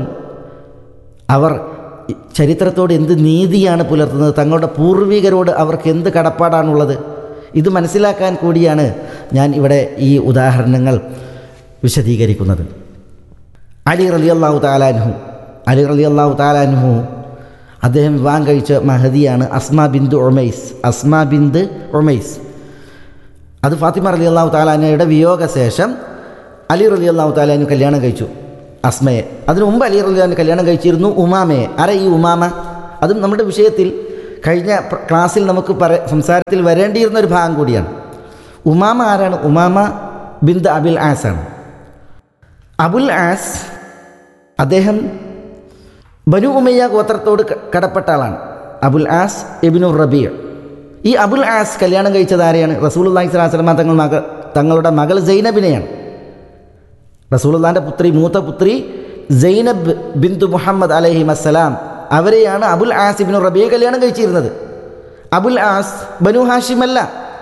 അവർ ചരിത്രത്തോട് എന്ത് നീതിയാണ് പുലർത്തുന്നത് തങ്ങളുടെ പൂർവികരോട് അവർക്ക് എന്ത് കടപ്പാടാണുള്ളത് ഇത് മനസ്സിലാക്കാൻ കൂടിയാണ് ഞാൻ ഇവിടെ ഈ ഉദാഹരണങ്ങൾ വിശദീകരിക്കുന്നത് അലി റലി അള്ളാഹു താലാൻഹു അലി റലി അള്ളാഹു താലാൻഹു അദ്ദേഹം വിവാഹം കഴിച്ച മഹദിയാണ് അസ്മ ബിന്ദു ഒമൈസ് അസ്മ ബിന്ദ് ഒമൈസ് അത് ഫാത്തിമ റലി അള്ളാഹു താലാനയുടെ വിയോഗശേഷം അലി റലി അള്ളാഹു താലാനു കല്യാണം കഴിച്ചു അസ്മയെ അതിനു മുമ്പ് അലി റലി കല്യാണം കഴിച്ചിരുന്നു ഉമാമയെ ആരാ ഈ ഉമാമ അതും നമ്മുടെ വിഷയത്തിൽ കഴിഞ്ഞ പ്ര- ക്ലാസ്സിൽ നമുക്ക് പറ സംസാരത്തിൽ വരേണ്ടിയിരുന്ന ഒരു ഭാഗം കൂടിയാണ് ഉമാമ ആരാണ് ഉമാമ ബിന്ദ് അബുൽ ആസ് ആണ് അബുൽ ആസ് അദ്ദേഹം ബനു ഉമയ്യ ഗോത്രത്തോട് ക- കടപ്പെട്ട ആളാണ് അബുൽ ആസ് എബിനു റബീർ ഈ അബുൽ ആസ് കല്യാണം കഴിച്ചത് ആരെയാണ് റസൂൽ അള്ളാഹി സ്വലാസ്ലമ തങ്ങൾ മക തങ്ങളുടെ മകൾ സൈനബിനെയാണ് റസൂലുള്ളാന്റെ പുത്രി മൂത്ത പുത്രി സൈനബ് ബിന്ദു മുഹമ്മദ് അലഹി അസ്സലാം അവരെയാണ് അബുൽ ആസ് ഇബ്നു റബിയെ കല്യാണം കഴിച്ചിരുന്നത് അബുൽ ആസ് ബനു ഹാഷിമല്ല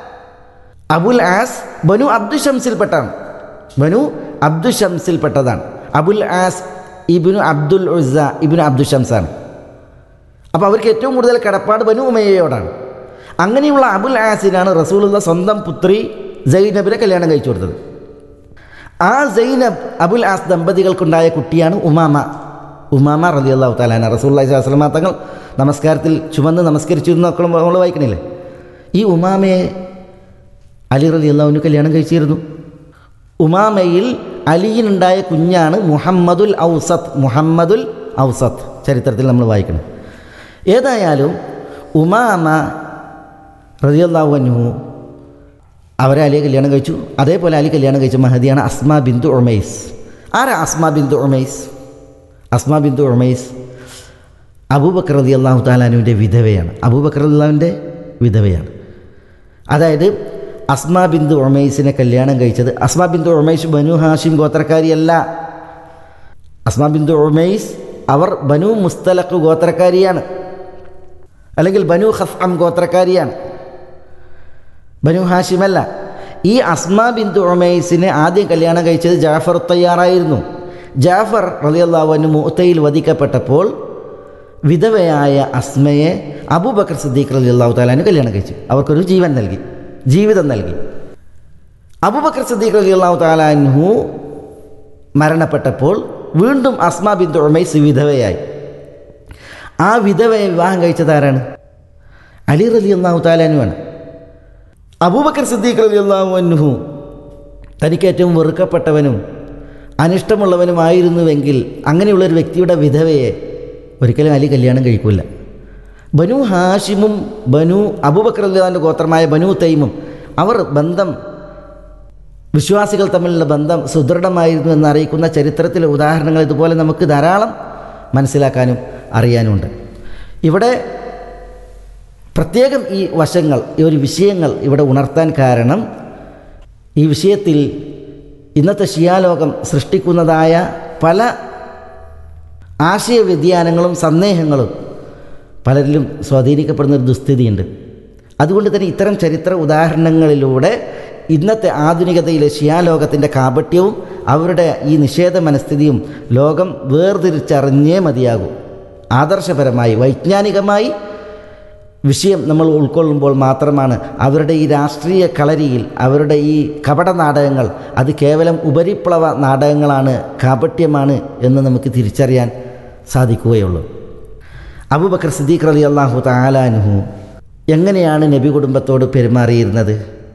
അബുൽ ആസ് ബനു അബ്ദു ഷംസിൽപ്പെട്ടാണ് ബനു അബ്ദു ഷംസിൽപ്പെട്ടതാണ് Abul As ibn Abdul Uzza ibn Abd ഷംസാണ് അപ്പോൾ അവർക്ക് ഏറ്റവും കൂടുതൽ കടപ്പാട് ബനു ഉമയ്യയോടാണ് അങ്ങനെയുള്ള അബുൽ ആസിനാണ് റസൂലുള്ള സ്വന്തം പുത്രി സൈനബിനെ കല്യാണം കഴിച്ചു കൊടുത്തത് ആ സൈനബ് അബുൽ ആസ് ദമ്പതികൾക്കുണ്ടായ കുട്ടിയാണ് ഉമാമ ഉമാമ റലി അള്ളാഹു താലാന റസൂല്ലാഹി സ്വലാസ്ലമ തങ്ങൾ നമസ്കാരത്തിൽ ചുമന്ന് നമസ്കരിച്ചു എന്നൊക്കെ നമ്മൾ വായിക്കണില്ലേ ഈ ഉമാമയെ അലി റലി അള്ളാഹുവിന് കല്യാണം കഴിച്ചിരുന്നു ഉമാമയിൽ അലിയിനുണ്ടായ കുഞ്ഞാണ് മുഹമ്മദുൽ ഔസത്ത് മുഹമ്മദുൽ ഔസത്ത് ചരിത്രത്തിൽ നമ്മൾ വായിക്കണം ഏതായാലും ഉമാമ റതിയല്ലാഹു അൻഹു അവരെ അലിയെ കല്യാണം കഴിച്ചു അതേപോലെ അലി കല്യാണം കഴിച്ച മഹദിയാണ് അസ്മ ബിന്ദു ഉമൈസ് ആരാ അസ്മ ബിന്ദു ഉമൈസ് അസ്മ ബിന്ദു ഉമൈസ് അബൂബക്കർ റതി അള്ളാഹു താലാനുവിൻ്റെ വിധവയാണ് അബൂബക്കർ അള്ളാഹുവിൻ്റെ വിധവയാണ് അതായത് അസ്മ ബിന്ദു ഉമൈസിനെ കല്യാണം കഴിച്ചത് അസ്മ ബിന്ദു ഉമൈസ് ബനു ഹാഷിം ഗോത്രക്കാരിയല്ല അസ്മ ബിന്ദു ഉമൈസ് അവർ ബനു മുസ്തലഖ് ഗോത്രക്കാരിയാണ് അല്ലെങ്കിൽ ബനു ഖഫ്അം ഗോത്രക്കാരിയാണ് ബനു ഹാഷിമല്ല ഈ അസ്മ ബിന്ദു ഉമൈസിനെ ആദ്യം കല്യാണം കഴിച്ചത് ജാഫർ തയ്യാറായിരുന്നു ജാഫർ റലിയല്ലാവുവിന് മുത്തയിൽ വധിക്കപ്പെട്ടപ്പോൾ വിധവയായ അസ്മയെ അബൂബക്കർ സിദ്ദീഖ് റലി അള്ളാഹു താലാന് കല്യാണം കഴിച്ചു അവർക്കൊരു ജീവൻ നൽകി ജീവിതം നൽകി അബൂബക്കർ സിദ്ദീഖ് റലി അള്ളാഹു താലാൻഹു മരണപ്പെട്ടപ്പോൾ വീണ്ടും അസ്മ ബിന്ദു ഉമൈസ് വിധവയായി ആ വിധവയെ വിവാഹം കഴിച്ചത് ആരാണ് അലി റലി അള്ളാഹു താലാനുവാണ് അബൂബക്കർ സിദ്ദീഖ് റലി അള്ളാഹു അൻഹു തനിക്ക് ഏറ്റവും വെറുക്കപ്പെട്ടവനും അനിഷ്ടമുള്ളവനുമായിരുന്നുവെങ്കിൽ അങ്ങനെയുള്ളൊരു വ്യക്തിയുടെ വിധവയെ ഒരിക്കലും അലി കല്യാണം കഴിക്കില്ല ബനു ഹാഷിമും ബനു അബൂബക്കർ അള്ളാഹുവിൻ്റെ ഗോത്രമായ ബനു തൈമും അവർ ബന്ധം വിശ്വാസികൾ തമ്മിലുള്ള ബന്ധം സുദൃഢമായിരുന്നു എന്ന് അറിയിക്കുന്ന ചരിത്രത്തിലെ ഉദാഹരണങ്ങൾ ഇതുപോലെ നമുക്ക് ധാരാളം മനസ്സിലാക്കാനും അറിയാനുമുണ്ട് ഇവിടെ പ്രത്യേകം ഈ വശങ്ങൾ ഈ ഒരു വിഷയങ്ങൾ ഇവിടെ ഉണർത്താൻ കാരണം ഈ വിഷയത്തിൽ ഇന്നത്തെ ഷിയാലോകം സൃഷ്ടിക്കുന്നതായ പല ആശയവ്യതിയാനങ്ങളും സന്ദേഹങ്ങളും പലരിലും സ്വാധീനിക്കപ്പെടുന്ന ഒരു ദുസ്ഥിതിയുണ്ട് അതുകൊണ്ട് തന്നെ ഇത്തരം ചരിത്ര ഉദാഹരണങ്ങളിലൂടെ ഇന്നത്തെ ആധുനികതയിലെ ഷിയാലോകത്തിൻ്റെ കാപട്യവും അവരുടെ ഈ നിഷേധ മനസ്ഥിതിയും ലോകം വേർതിരിച്ചറിഞ്ഞേ മതിയാകൂ ആദർശപരമായി വൈജ്ഞാനികമായി വിഷയം നമ്മൾ ഉൾക്കൊള്ളുമ്പോൾ മാത്രമാണ് അവരുടെ ഈ രാഷ്ട്രീയ കളരിയിൽ അവരുടെ ഈ കപട നാടകങ്ങൾ അത് കേവലം ഉപരിപ്ലവ നാടകങ്ങളാണ് കാപട്യമാണ് എന്ന് നമുക്ക് തിരിച്ചറിയാൻ സാധിക്കുകയുള്ളൂ അബൂബക്കർ സിദ്ദീഖ് റലി അള്ളാഹു താലാനുഹു എങ്ങനെയാണ് നബി കുടുംബത്തോട് പെരുമാറിയിരുന്നത്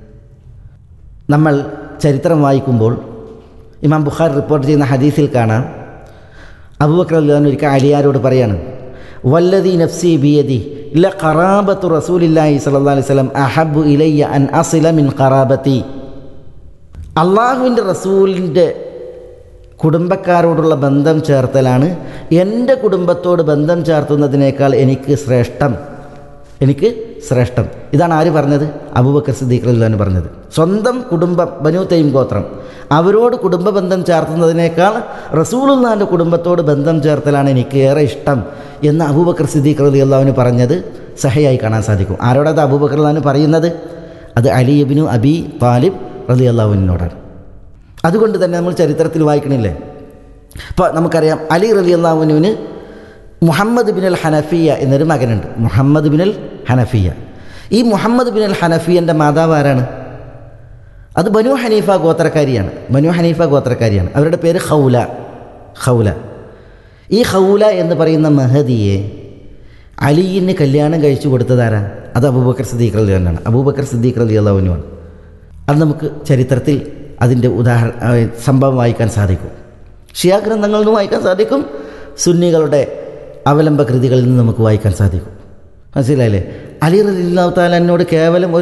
നമ്മൾ ചരിത്രം വായിക്കുമ്പോൾ ഇമാം ബുഖാർ റിപ്പോർട്ട് ചെയ്യുന്ന ഹദീസിൽ കാണാം അബൂബക്കർ അള്ളഹാൻ ഒരിക്കൽ അലിയാരോട് പറയാണ് വല്ലതി നഫ്സി ബിയദി ല ഖറാബത്തു റസൂലില്ലാഹി സല്ലല്ലാഹു അലൈഹി വസല്ലം അഹബ്ബു ഇലയ്യ അൻ അസില മിൻ ഖറാബത്തി അള്ളാഹുവിൻ്റെ റസൂലിൻ്റെ കുടുംബക്കാരോടുള്ള ബന്ധം ചേർത്തലാണ് എൻ്റെ കുടുംബത്തോട് ബന്ധം ചേർത്തുന്നതിനേക്കാൾ എനിക്ക് ശ്രേഷ്ഠം എനിക്ക് ശ്രേഷ്ഠം ഇതാണ് ആര് പറഞ്ഞത് അബൂബക്കർ സിദ്ദീഖ് റഹ്ലാൻ പറഞ്ഞത് സ്വന്തം കുടുംബം ബനു തൈം ഗോത്രം അവരോട് കുടുംബ ബന്ധം ചേർത്തുന്നതിനേക്കാൾ റസൂലുള്ളാൻ്റെ കുടുംബത്തോട് ബന്ധം ചേർത്തലാണ് എനിക്ക് ഏറെ ഇഷ്ടം എന്ന് അബൂബക്കർ സിദ്ദീഖ് റലി അള്ളാഹുവിന് പറഞ്ഞത് സഹയായി കാണാൻ സാധിക്കും ആരോടത് അബൂബക്കർ അള്ളഹാന് പറയുന്നത് അത് അലിയബിനു അബി താലിബ് റലി അള്ളാഹുവിനോടാണ് അതുകൊണ്ട് തന്നെ നമ്മൾ ചരിത്രത്തിൽ വായിക്കണില്ലേ ഇപ്പോൾ നമുക്കറിയാം അലി റലി അള്ളാഹുവിനുവിന് മുഹമ്മദ് ബിൻ അൽ ഹനഫിയ എന്നൊരു മകനുണ്ട് മുഹമ്മദ് ബിൻ അൽ ഹനഫിയ ഈ മുഹമ്മദ് ബിൻ അൽ ഹനഫിയൻ്റെ മാതാവ് ആരാണ് അത് ബനു ഹനീഫ ഗോത്രക്കാരിയാണ് ബനു ഹനീഫ ഗോത്രക്കാരിയാണ് അവരുടെ പേര് ഹൗല ഹൗല ഈ ഹൗല എന്ന് പറയുന്ന മഹദിയെ അലിയിന് കല്യാണം കഴിച്ചു കൊടുത്തതാരാ അത് അബൂബക്കർ സിദ്ദീഖ് റലി അള്ളാണ് അബൂബക്കർ സിദ്ദീഖ് റലി അള്ളാഹുനുമാണ് അത് നമുക്ക് ചരിത്രത്തിൽ അതിൻ്റെ ഉദാഹരണ സംഭവം വായിക്കാൻ സാധിക്കും ഷിയാ ഗ്രന്ഥങ്ങളിൽ നിന്ന് വായിക്കാൻ സാധിക്കും സുന്നികളുടെ അവലംബ കൃതികളിൽ നിന്ന് നമുക്ക് വായിക്കാൻ സാധിക്കും മനസ്സിലായില്ലേ അലി റലില്ലാത്താൽ എന്നോട് കേവലം ഒരു